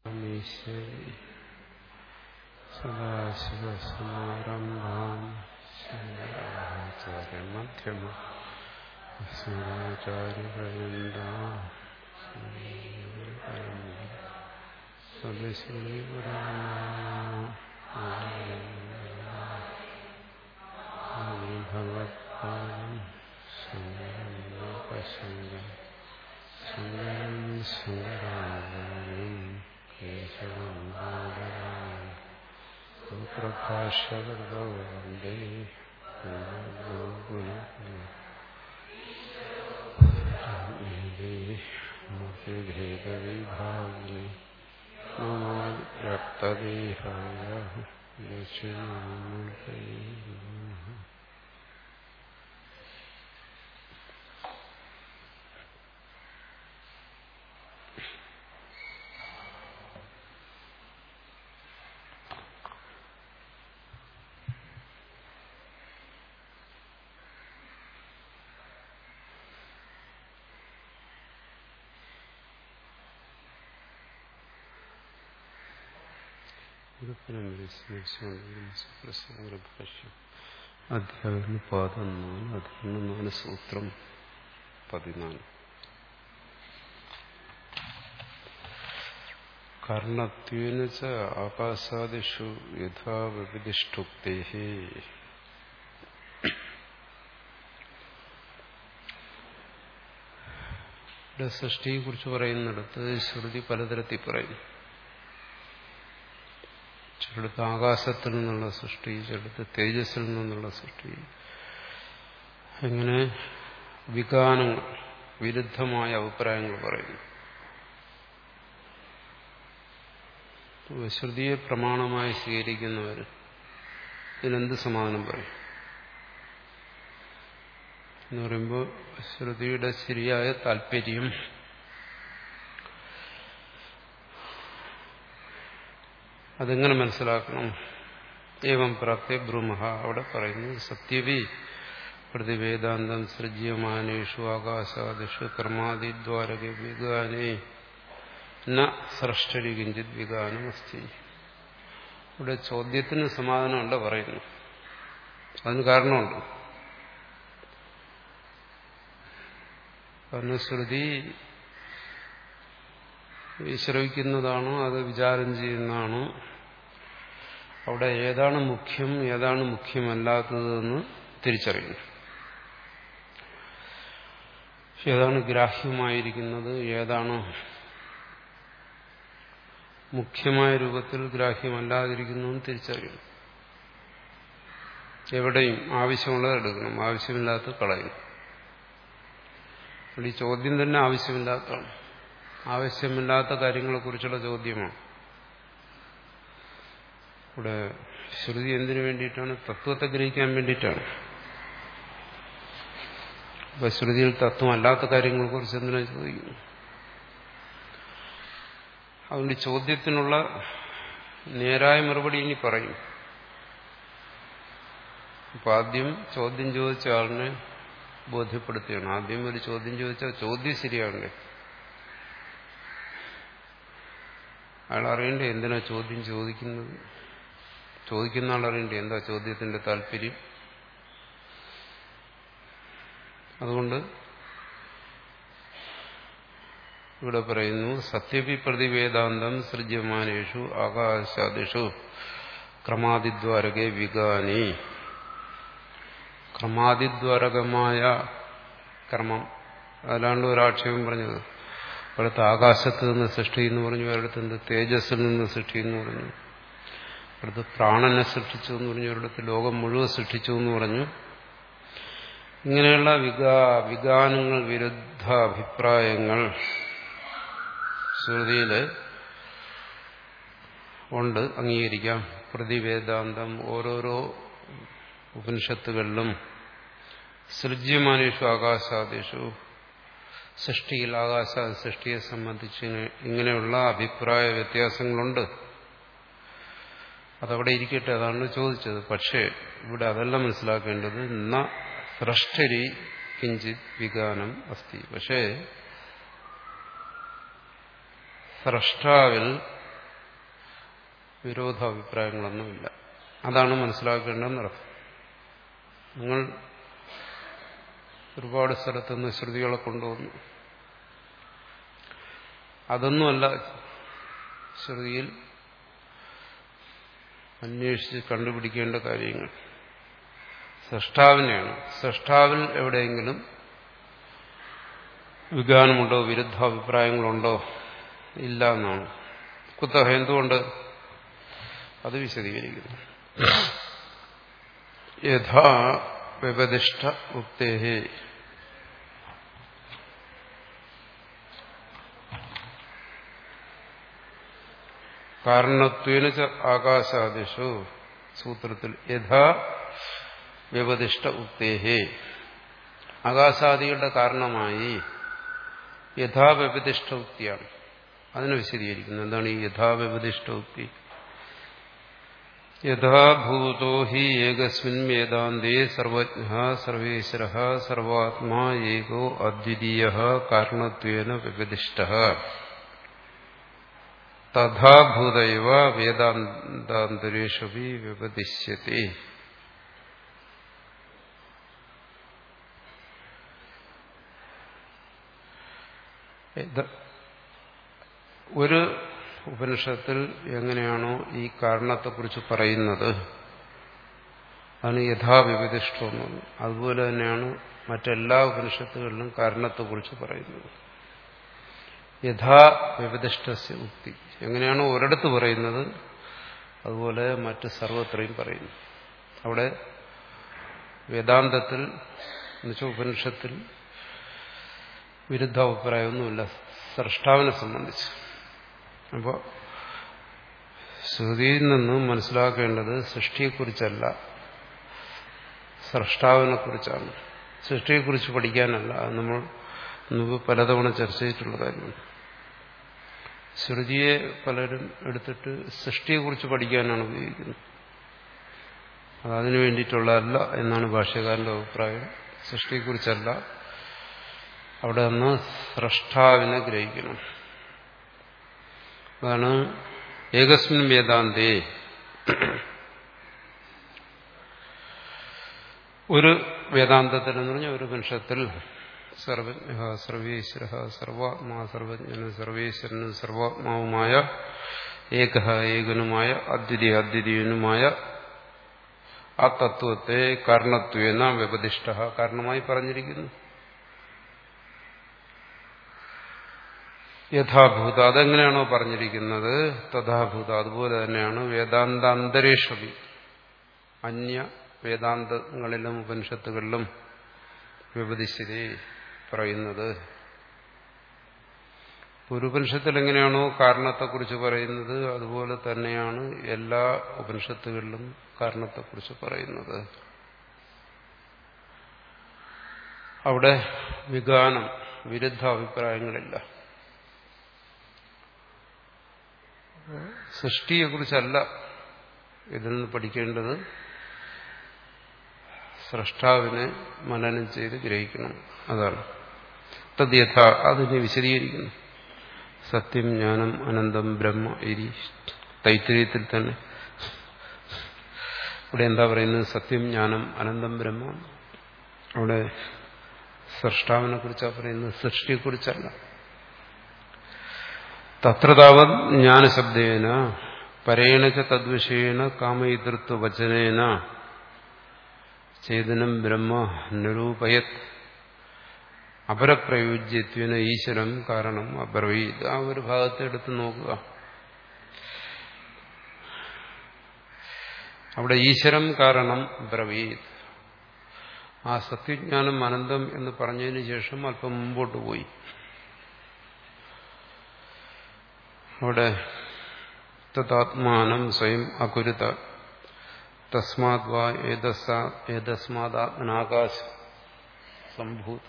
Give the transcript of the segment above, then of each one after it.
ഈശ്വരി സദാശിവസമാരംഭാം ശങ്കരാചാര്യമധ്യമ അസുരാചാര്യപര്യന്ത ഭഗവത്പാദം ശങ്കരം പശങ്കം ശങ്കരം ശങ്കരാചാര്യം കേശവം ബാലരാമം സൂത്രഭാഷ്യകൃതോ വന്ദേ മൂർത്തിഭേദവിഭാഗി മമോക്തദേഹായ ദക്ഷിണാമൂർത്തൈ അധ്യാപന പാദം നാല് അധികരണം നാല് സൂത്രം പതിനാല് കർണത്വേന ച ആകാശാദിഷു യഥാ വിവിധിഷ്ടുക്തേ ഇവിടെ സൃഷ്ടിയെ കുറിച്ച് പറയുന്നിടത്ത് ശ്രുതി പലതരത്തിൽ പറയുന്നു ചിലടത്ത് ആകാശത്തിൽ നിന്നുള്ള സൃഷ്ടി ചിലടത്ത് തേജസ്സിൽ നിന്നുള്ള സൃഷ്ടി അങ്ങനെ വികാനങ്ങൾ വിരുദ്ധമായ അഭിപ്രായങ്ങൾ പറയുന്നു ശ്രുതിയെ പ്രമാണമായി സ്വീകരിക്കുന്നവർ ഇതിനെന്ത് സമാധാനം പറയും എന്ന് പറയുമ്പോൾ ശ്രുതിയുടെ ശരിയായ താല്പര്യം അതെങ്ങനെ മനസ്സിലാക്കണം ഏവം പ്രാപ്തി ബ്രൂമഹ അവിടെ പറയുന്നു സത്യവി പ്രതിവേദാന്തം സൃജ്യമാനേഷു ആകാശാദിഷു കർമാദിദ്വാരക വികാനേ ന സൃഷ്ടരി കിഞ്ചിത് വികാനം അസ്തി ഇവിടെ ചോദ്യത്തിന് സമാധാനമല്ല പറയുന്നു അതിന് കാരണമുണ്ട് കാരണം ശ്രുതി ശ്രവിക്കുന്നതാണോ അത് വിചാരം ചെയ്യുന്നതാണോ അവിടെ ഏതാണ് മുഖ്യം ഏതാണ് മുഖ്യമല്ലാത്തതെന്ന് തിരിച്ചറിയുന്നു ഏതാണ് ഗ്രാഹ്യമായിരിക്കുന്നത് ഏതാണ് മുഖ്യമായ രൂപത്തിൽ ഗ്രാഹ്യമല്ലാതിരിക്കുന്നതെന്ന് തിരിച്ചറിയണം എവിടെയും ആവശ്യമുള്ളത് എടുക്കണം ആവശ്യമില്ലാത്ത കളയും ഈ ചോദ്യം തന്നെ ആവശ്യമില്ലാത്തതാണ് ആവശ്യമില്ലാത്ത കാര്യങ്ങളെക്കുറിച്ചുള്ള ചോദ്യമാണ് ഇവിടെ ശ്രുതി എന്തിനു വേണ്ടിയിട്ടാണ് തത്വത്തെ ഗ്രഹിക്കാൻ വേണ്ടിയിട്ടാണ് അപ്പൊ ശ്രുതിയിൽ തത്വമല്ലാത്ത കാര്യങ്ങളെക്കുറിച്ച് എന്തിനാ ചോദിക്കുന്നു അതുകൊണ്ട് ചോദ്യത്തിനുള്ള നേരായ മറുപടി ഇനി പറയും അപ്പൊ ആദ്യം ചോദ്യം ചോദിച്ച ആളിനെ ബോധ്യപ്പെടുത്തുകയാണ് ആദ്യം ഒരു ചോദ്യം ചോദിച്ചാൽ ചോദ്യം ശരിയാകണ്ടേ അയാൾ അറിയണ്ടേ എന്തിനാ ചോദ്യം ചോദിക്കുന്നത് ചോദിക്കുന്ന ആൾ അറിയണ്ടേ എന്താ ചോദ്യത്തിന്റെ താല്പര്യം അതുകൊണ്ട് ഇവിടെ പറയുന്നു സത്യപി പ്രതിവേദാന്തം സൃജ്യമാനേഷു ആകാശാദിഷു ക്രമാതിദ്വാരകെ വികാനി ക്രമാതിദ്വാരകമായ ക്രമം അതിലാണ്ട് ഒരാക്ഷേപം പറഞ്ഞത് അവിടുത്തെ ആകാശത്ത് നിന്ന് സൃഷ്ടി എന്ന് പറഞ്ഞു ഒരിടത്ത് എന്ത് തേജസ്സിൽ നിന്ന് സൃഷ്ടി എന്ന് പറഞ്ഞു അടുത്ത് പ്രാണനെ സൃഷ്ടിച്ചു എന്ന് പറഞ്ഞു ഒരിടത്ത് ലോകം മുഴുവൻ സൃഷ്ടിച്ചു എന്ന് പറഞ്ഞു ഇങ്ങനെയുള്ള വികാ വികാനങ്ങൾ വിരുദ്ധ അഭിപ്രായങ്ങൾ ശ്രുതിയില് ഉണ്ട് അംഗീകരിക്കാം പ്രതിവേദാന്തം ഓരോരോ ഉപനിഷത്തുകളിലും സൃജ്യമാനേഷു ആകാശാദിഷു സൃഷ്ടിയിൽ ആകാശ സൃഷ്ടിയെ സംബന്ധിച്ച് ഇങ്ങനെയുള്ള അഭിപ്രായ വ്യത്യാസങ്ങളുണ്ട് അതവിടെ ഇരിക്കട്ടെ അതാണ് ചോദിച്ചത് പക്ഷേ ഇവിടെ അതല്ല മനസ്സിലാക്കേണ്ടത് ന സ്രഷ്ടരി കിഞ്ചിത് വികാനം അസ്തി പക്ഷേ സ്രഷ്ടാവിൽ വിരോധാഭിപ്രായങ്ങളൊന്നുമില്ല അതാണ് മനസ്സിലാക്കേണ്ടതെന്നർത്ഥം നിങ്ങൾ ഒരുപാട് സ്ഥലത്തുനിന്ന് ശ്രുതികളെ കൊണ്ടുവന്നു അതൊന്നുമല്ല ശ്രുതിയിൽ അന്വേഷിച്ച് കണ്ടുപിടിക്കേണ്ട കാര്യങ്ങൾ സൃഷ്ടാവിനെയാണ് സൃഷ്ടാവിൽ എവിടെയെങ്കിലും വിജ്ഞാനമുണ്ടോ വിരുദ്ധാഭിപ്രായങ്ങളുണ്ടോ ഇല്ല എന്നാണ് കുത്തഹ എന്തുകൊണ്ട് അത് വിശദീകരിക്കുന്നു യഥാ വ്യപതിഷ്ഠ ഉക്തേഹേ കാരണത്വേന ച ആകാശാദിഷു സൂത്രത്തിൽ യഥാ വ്യപതിഷ്ഠ ഉക്തേഹേ ആകാശാദികളുടെ കാരണമായി യഥാവ്യപതിഷ്ഠ ഉക്തിയാണ് അതിനെ വിശദീകരിക്കുന്നു എന്താണ് ഈ യഥാവ്യപതിഷ്ഠ ഉക്തി യഥാഭൂതോ ഹി ഏകസ്മിൻ വേദാന്തേ സർവജ്ഞ സർവേശ്വര സർവാത്മാ ഏകോ അദ്വിതീയ കാരണത്വേന വ്യപതിഷ്ഠ തഥാഭൂതൈവ വേദാന്താന്തരേഷു വ്യപതിഷ്യത്തെ ഒരു ഉപനിഷത്തിൽ എങ്ങനെയാണോ ഈ കാരണത്തെക്കുറിച്ച് പറയുന്നത് അതാണ് യഥാവിവിധിഷ്ടം അതുപോലെ തന്നെയാണ് മറ്റെല്ലാ ഉപനിഷത്തുകളിലും കാരണത്തെക്കുറിച്ച് പറയുന്നത് യഥാ വിവിധിഷ്ടസ്യ ഉക്തി എങ്ങനെയാണോ ഒരിടത്ത് പറയുന്നത് അതുപോലെ മറ്റ് സർവത്രയും പറയുന്നു അവിടെ വേദാന്തത്തിൽ എന്നുവെച്ചാൽ ഉപനിഷത്തിൽ വിരുദ്ധ അഭിപ്രായമൊന്നുമില്ല സൃഷ്ടാവിനെ സംബന്ധിച്ച് അപ്പോൾ ശ്രുതിയിൽ നിന്ന് മനസ്സിലാക്കേണ്ടത് സൃഷ്ടിയെക്കുറിച്ചല്ല സൃഷ്ടാവിനെ കുറിച്ചാണ് സൃഷ്ടിയെക്കുറിച്ച് പഠിക്കാനല്ല അത് നമ്മൾ മുമ്പ് പലതവണ ചർച്ച ചെയ്തിട്ടുള്ള കാര്യമാണ് ശ്രുതിയെ പലരും എടുത്തിട്ട് സൃഷ്ടിയെക്കുറിച്ച് പഠിക്കാനാണ് ഉപയോഗിക്കുന്നത് അത് അതിനു വേണ്ടിയിട്ടുള്ളതല്ല എന്നാണ് ഭാഷ്യകാരന്റെ അഭിപ്രായം സൃഷ്ടിയെക്കുറിച്ചല്ല അവിടെ നിന്ന് സൃഷ്ടാവിനെ ഗ്രഹിക്കണം അതാണ് ഏകസ്മിൻ വേദാന്തേ ഒരു വേദാന്തത്തിൽ എന്ന് പറഞ്ഞാൽ ഒരു വംശത്തിൽ സർവജ്ഞ സർവേശ്വര സർവാത്മാ സർവജ്ഞനും സർവേശ്വരനും സർവാത്മാവുമായ ഏക ഏകനുമായ അദ്വിതീയ അദ്വിതീയനുമായ ആ തത്വത്തെ കാരണത്വേന വ്യപതിഷ്ഠ കാരണമായി പറഞ്ഞിരിക്കുന്നു യഥാഭൂത അതെങ്ങനെയാണോ പറഞ്ഞിരിക്കുന്നത് തഥാഭൂത അതുപോലെ തന്നെയാണ് വേദാന്താന്തരേഷവി അന്യ വേദാന്തങ്ങളിലും ഉപനിഷത്തുകളിലും വ്യപതിശരി പറയുന്നത് ഉപനിഷത്തിൽ എങ്ങനെയാണോ കാരണത്തെക്കുറിച്ച് പറയുന്നത് അതുപോലെ തന്നെയാണ് എല്ലാ ഉപനിഷത്തുകളിലും കാരണത്തെക്കുറിച്ച് പറയുന്നത് അവിടെ വിഗാനം വിരുദ്ധ അഭിപ്രായങ്ങളില്ല സൃഷ്ടിയെക്കുറിച്ചല്ല ഇതിൽ നിന്ന് പഠിക്കേണ്ടത് സൃഷ്ടാവിനെ മനനം ചെയ്ത് ഗ്രഹിക്കണം അതാണ് തദ്യഥ അതിനെ വിശദീകരിക്കുന്നു സത്യം ജ്ഞാനം അനന്തം ബ്രഹ്മ ഇരി തൈത്തിരീയത്തിൽ തന്നെ ഇവിടെ എന്താ പറയുന്നത് സത്യം ജ്ഞാനം അനന്തം ബ്രഹ്മ അവിടെ സൃഷ്ടാവിനെ കുറിച്ചാണ് പറയുന്നത് സൃഷ്ടിയെക്കുറിച്ചല്ല തത്ര താവത് ജ്ഞാനശബ്ദേന പരേണ തദ്വിഷയേന കാമയിതൃത്വവചനേന ചേതനം ബ്രഹ്മ നിരൂപയത് അപരപ്രയോജ്യത്വന ഈശ്വരം കാരണം അബ്രവീത് ആ ഒരു ഭാഗത്തെ എടുത്ത് നോക്കുക അവിടെ ഈശ്വരം കാരണം ബ്രവീത് ആ സത്യജ്ഞാനം അനന്തം എന്ന് പറഞ്ഞതിന് ശേഷം അല്പം മുമ്പോട്ട് പോയി അവിടെ തഥാത്മാനം സ്വയം അകുരുത തസ്മാത് വാ ഏതസ്മാതാത്മനാകാശ സംഭൂത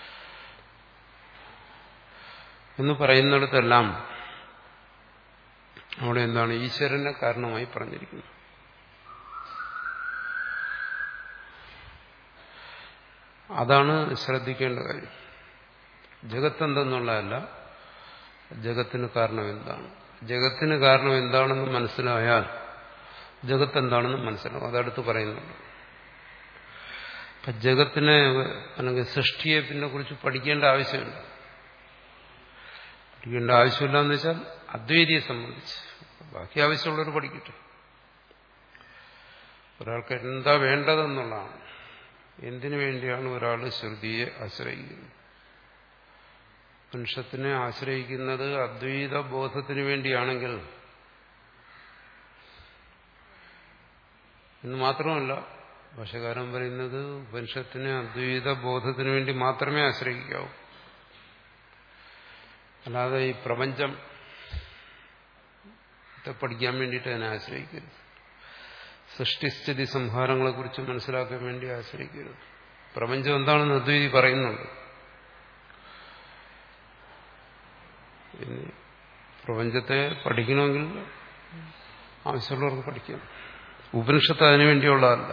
എന്ന് പറയുന്നിടത്തെല്ലാം അവിടെ എന്താണ് ഈശ്വരനെ കാരണമായി പറഞ്ഞിരിക്കുന്നത് അതാണ് ശ്രദ്ധിക്കേണ്ട കാര്യം ജഗത്ത് എന്തെന്നുള്ളതല്ല ജഗത്തിന് കാരണം എന്താണ് ജഗത്തിന് കാരണം എന്താണെന്ന് മനസ്സിലായാൽ ജഗത്ത് എന്താണെന്ന് മനസ്സിലാവും അതടുത്ത് പറയുന്നുണ്ട് അപ്പൊ ജഗത്തിനെ അല്ലെങ്കിൽ സൃഷ്ടിയെ പിന്നെ കുറിച്ച് പഠിക്കേണ്ട ആവശ്യമില്ല പഠിക്കേണ്ട ആവശ്യമില്ല എന്ന് വെച്ചാൽ അദ്വൈതിയെ സംബന്ധിച്ച് ബാക്കി ആവശ്യമുള്ളവർ പഠിക്കട്ടെ ഒരാൾക്ക് എന്താ വേണ്ടതെന്നുള്ളതാണ് എന്തിനു വേണ്ടിയാണ് ഒരാൾ ശ്രുതിയെ ആശ്രയിക്കുന്നത് മനുഷ്യത്തിനെ ആശ്രയിക്കുന്നത് അദ്വൈത ബോധത്തിന് വേണ്ടിയാണെങ്കിൽ എന്ന് മാത്രമല്ല ഭാഷകാരൻ പറയുന്നത് ഉപനിഷത്തിനെ അദ്വൈത ബോധത്തിന് വേണ്ടി മാത്രമേ ആശ്രയിക്കാവൂ അല്ലാതെ ഈ പ്രപഞ്ചം പഠിക്കാൻ വേണ്ടിയിട്ട് അതിനെ ആശ്രയിക്കരുത് സൃഷ്ടിസ്ഥിതി സംഹാരങ്ങളെക്കുറിച്ച് മനസ്സിലാക്കാൻ വേണ്ടി ആശ്രയിക്കരുത് പ്രപഞ്ചം എന്താണെന്ന് അദ്വൈതി പറയുന്നുണ്ട് ഇനി പ്രപഞ്ചത്തെ പഠിക്കണമെങ്കിൽ ആവശ്യമുള്ളവർക്ക് പഠിക്കാം ഉപനിഷത്ത് അതിനു വേണ്ടിയുള്ളതല്ല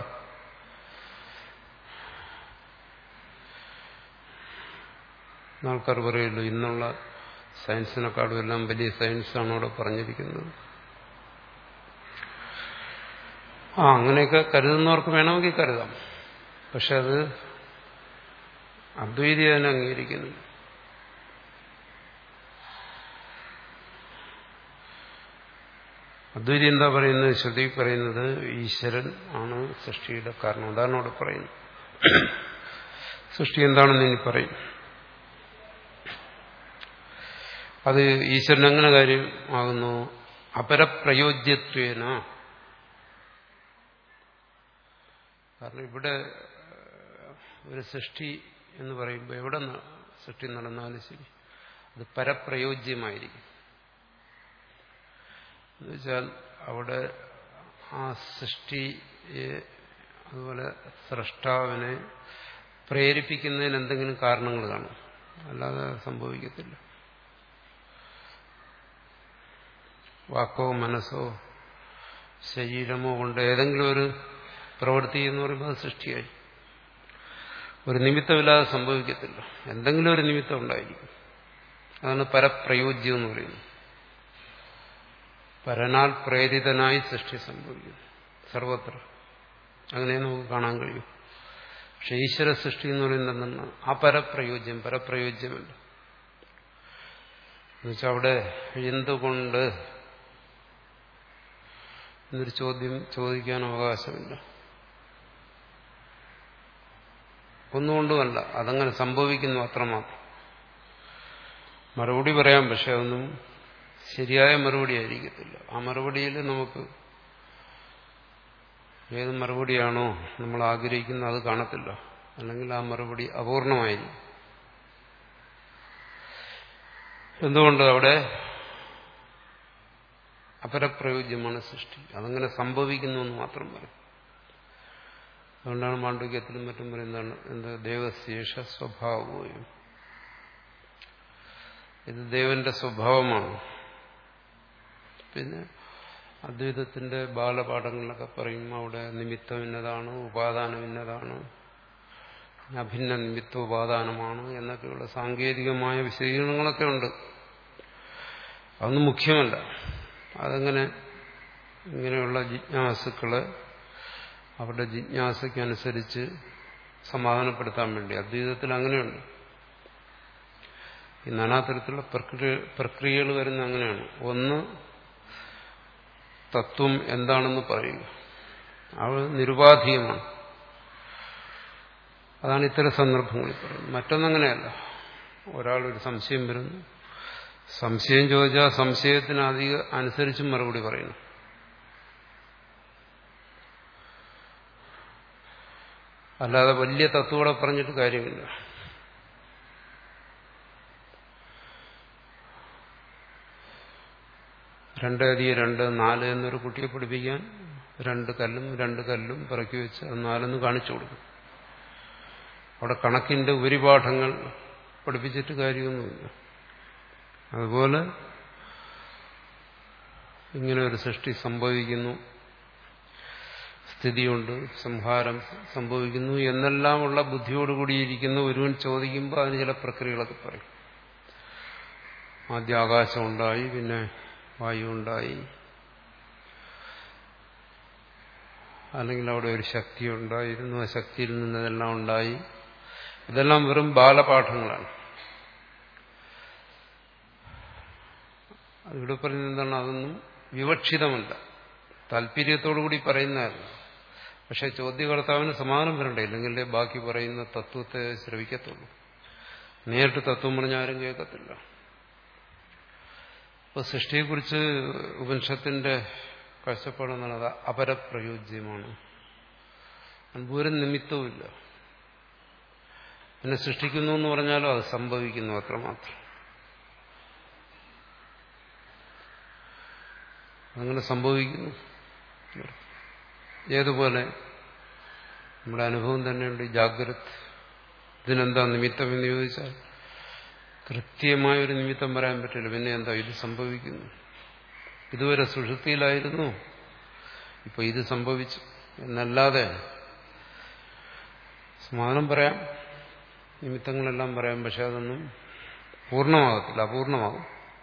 ആൾക്കാർ പറയുള്ളൂ ഇന്നുള്ള സയൻസിനെക്കാളും എല്ലാം വലിയ സയൻസാണ് അവിടെ പറഞ്ഞിരിക്കുന്നത് ആ അങ്ങനെയൊക്കെ കരുതുന്നവർക്ക് വേണമെങ്കിൽ കരുതാം പക്ഷെ അത് അദ്വൈതി അതിനെ അംഗീകരിക്കുന്നു അദ്വൈതി എന്താ പറയുന്നത് ശ്രുതി പറയുന്നത് ഈശ്വരൻ ആണ് സൃഷ്ടിയുടെ കാരണം അതാണ് അവിടെ പറയുന്നത് സൃഷ്ടി എന്താണെന്ന് ഇനി പറയും അത് ഈശ്വരൻ എങ്ങനെ കാര്യമാകുന്നു അപരപ്രയോജ്യത്വേന കാരണം ഇവിടെ ഒരു സൃഷ്ടി എന്ന് പറയുമ്പോൾ എവിടെ സൃഷ്ടി നടന്നാലും ശരി അത് പരപ്രയോജ്യമായിരിക്കും എന്നുവെച്ചാൽ അവിടെ ആ സൃഷ്ടിയെ അതുപോലെ സൃഷ്ടാവിനെ പ്രേരിപ്പിക്കുന്നതിന് എന്തെങ്കിലും കാരണങ്ങൾ കാണും അല്ലാതെ സംഭവിക്കത്തില്ല വാക്കോ മനസ്സോ ശരീരമോ കൊണ്ട് ഏതെങ്കിലും ഒരു പ്രവൃത്തി എന്ന് പറയുമ്പോൾ അത് സൃഷ്ടിയായി ഒരു നിമിത്തമില്ലാതെ സംഭവിക്കത്തില്ല എന്തെങ്കിലും ഒരു നിമിത്തം ഉണ്ടായിരിക്കും അതാണ് പരപ്രയോജ്യം എന്ന് പറയുന്നത് പരനാൽ പ്രേരിതനായി സൃഷ്ടി സംഭവിക്കുന്നു സർവത്ര അങ്ങനെ നമുക്ക് കാണാൻ കഴിയും പക്ഷെ ഈശ്വര സൃഷ്ടി എന്ന് പറയുന്നത് എന്താണ് അപരപ്രയോജ്യം പരപ്രയോജ്യമല്ല എന്നുവെച്ചാൽ അവിടെ എന്തുകൊണ്ട് എന്നൊരു ചോദ്യം ചോദിക്കാൻ അവകാശമില്ല ഒന്നുകൊണ്ടുമല്ല അതങ്ങനെ സംഭവിക്കുന്നു അത്രമാത്രം മറുപടി പറയാം പക്ഷെ അതൊന്നും ശരിയായ മറുപടി ആയിരിക്കത്തില്ല ആ മറുപടിയിൽ നമുക്ക് ഏത് മറുപടിയാണോ നമ്മൾ ആഗ്രഹിക്കുന്നത് അത് കാണത്തില്ല അല്ലെങ്കിൽ ആ മറുപടി അപൂർണമായിരിക്കും എന്തുകൊണ്ട് അവിടെ അപരപ്രയോജ്യമാണ് സൃഷ്ടി അതങ്ങനെ സംഭവിക്കുന്നു എന്ന് മാത്രം പറയും അതുകൊണ്ടാണ് മാണ്ഡവ്യത്തിലും മറ്റും പറയുന്നതാണ് എന്ത് ദേവശേഷ സ്വഭാവവും ഇത് ദേവന്റെ സ്വഭാവമാണ് പിന്നെ അദ്വൈതത്തിന്റെ ബാലപാഠങ്ങളിലൊക്കെ പറയും അവിടെ നിമിത്തം ഇന്നതാണ് ഉപാദാനം ഇന്നതാണ് അഭിന്ന നിമിത്ത ഉപാദാനമാണ് എന്നൊക്കെയുള്ള സാങ്കേതികമായ വിശദീകരണങ്ങളൊക്കെ ഉണ്ട് അതൊന്നും മുഖ്യമല്ല അതങ്ങനെ ഇങ്ങനെയുള്ള ജിജ്ഞാസുക്കളെ അവരുടെ ജിജ്ഞാസയ്ക്കനുസരിച്ച് സമാധാനപ്പെടുത്താൻ വേണ്ടി അദ്വൈതത്തിൽ അങ്ങനെയുണ്ട് ഈ നാനാതരത്തിലുള്ള പ്രക്രിയ പ്രക്രിയകൾ വരുന്ന അങ്ങനെയാണ് ഒന്ന് തത്വം എന്താണെന്ന് പറയുക അത് നിരുപാധികമാണ് അതാണ് ഇത്തരം സന്ദർഭങ്ങളിൽ പറയുന്നത് മറ്റൊന്നങ്ങനെയല്ല ഒരാളൊരു സംശയം വരുന്നു സംശയം ചോദിച്ചാൽ സംശയത്തിന് അധിക അനുസരിച്ചും മറുപടി പറയുന്നു അല്ലാതെ വലിയ തത്വങ്ങളെ പറഞ്ഞിട്ട് കാര്യമില്ല രണ്ട് അധികം രണ്ട് നാല് എന്നൊരു കുട്ടിയെ പഠിപ്പിക്കാൻ രണ്ട് കല്ലും രണ്ട് കല്ലും പിറക്കി വെച്ച് അത് നാലെന്ന് കാണിച്ചു കൊടുക്കും അവിടെ കണക്കിന്റെ ഉപരിപാഠങ്ങൾ പഠിപ്പിച്ചിട്ട് കാര്യമൊന്നുമില്ല അതുപോലെ ഇങ്ങനെ ഒരു സൃഷ്ടി സംഭവിക്കുന്നു സ്ഥിതിയുണ്ട് സംഹാരം സംഭവിക്കുന്നു എന്നെല്ലാമുള്ള ബുദ്ധിയോടുകൂടിയിരിക്കുന്ന ഒരുവൻ ചോദിക്കുമ്പോൾ അതിന് ചില പ്രക്രിയകളൊക്കെ പറയും ആദ്യം ആകാശം ഉണ്ടായി പിന്നെ വായു ഉണ്ടായി അല്ലെങ്കിൽ അവിടെ ഒരു ശക്തി ഉണ്ടായിരുന്നു ആ ശക്തിയിൽ നിന്ന് ഇതെല്ലാം ഉണ്ടായി ഇതെല്ലാം വെറും ബാലപാഠങ്ങളാണ് അതിവിടെ പറയുന്നത് എന്താണ് അതൊന്നും വിവക്ഷിതമല്ല താല്പര്യത്തോടുകൂടി പറയുന്നതല്ല പക്ഷെ ചോദ്യകർത്താവിന് സമാനം വരണ്ടേ ഇല്ലെങ്കിലേ ബാക്കി പറയുന്ന തത്വത്തെ ശ്രവിക്കത്തുള്ളൂ നേരിട്ട് തത്വം പറഞ്ഞ ആരും കേൾക്കത്തില്ല ഇപ്പൊ സൃഷ്ടിയെക്കുറിച്ച് ഉപനിഷത്തിന്റെ കാഴ്ചപ്പാടെന്നാണ് അത് അപരപ്രയോജ്യമാണ് ഒരു നിമിത്തവുമില്ല പിന്നെ സൃഷ്ടിക്കുന്നു എന്ന് പറഞ്ഞാലും അത് സംഭവിക്കുന്നു അത്രമാത്രം അങ്ങനെ സംഭവിക്കുന്നു ഏതുപോലെ നമ്മുടെ അനുഭവം തന്നെയുണ്ട് ഈ ജാഗ്രത ഇതിനെന്താ നിമിത്തം എന്ന് ചോദിച്ചാൽ കൃത്യമായ ഒരു നിമിത്തം പറയാൻ പറ്റില്ല പിന്നെ എന്താ ഇത് സംഭവിക്കുന്നു ഇതുവരെ സുഷുതിയിലായിരുന്നു ഇപ്പൊ ഇത് സംഭവിച്ചു എന്നല്ലാതെ സമാധാനം പറയാം നിമിത്തങ്ങളെല്ലാം പറയാം പക്ഷെ അതൊന്നും പൂർണ്ണമാകത്തില്ല അപൂർണമാകും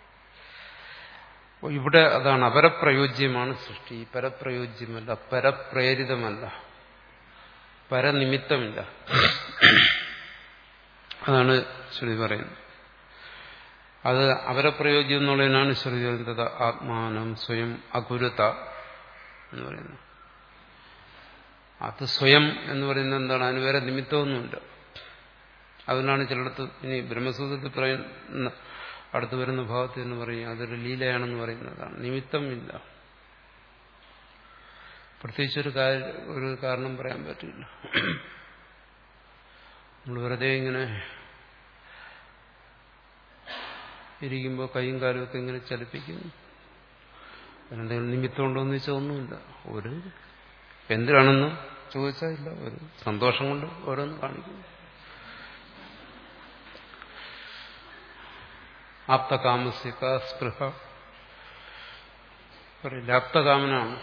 ഇവിടെ അതാണ് അപരപ്രയോജ്യമാണ് സൃഷ്ടി പരപ്രയോജ്യമല്ല പരപ്രേരിതമല്ല പരനിമിത്തമില്ല അതാണ് ശ്രുതി പറയുന്നത് അത് അപരപ്രയോജ്യം എന്നുള്ളതിനാണ് ശ്രുതി പറയുന്നത് ആത്മാനം സ്വയം അകുരുത എന്ന് പറയുന്നത് അത് സ്വയം എന്ന് പറയുന്നത് എന്താണ് അതിന് വേറെ നിമിത്തമൊന്നുമില്ല അതിനാണ് ചിലടത്ത് ഇനി ബ്രഹ്മസൂത്രത്തിൽ പറയുന്ന അടുത്തു വരുന്ന ഭാഗത്ത് എന്ന് പറയും അതൊരു ലീലയാണെന്ന് പറയുന്നതാണ് നിമിത്തമില്ല പ്രത്യേകിച്ച് ഒരു ഒരു കാരണം പറയാൻ പറ്റില്ല നമ്മൾ വെറുതെ ഇങ്ങനെ ഇരിക്കുമ്പോൾ കൈയും കാലും ഒക്കെ ഇങ്ങനെ ചലിപ്പിക്കുന്നു അതിനെന്തെങ്കിലും നിമിത്തമുണ്ടോ എന്ന് വെച്ചാൽ ഒന്നുമില്ല ഒരു എന്തിനാണെന്ന് ചോദിച്ചാൽ ഇല്ല ഒരു സന്തോഷം കൊണ്ട് ഓരോന്ന് കാണിക്കുന്നു ആപ്തകാമസ്യക സ്പൃഹ പറയില്ല ആപ്തകാമനാണ്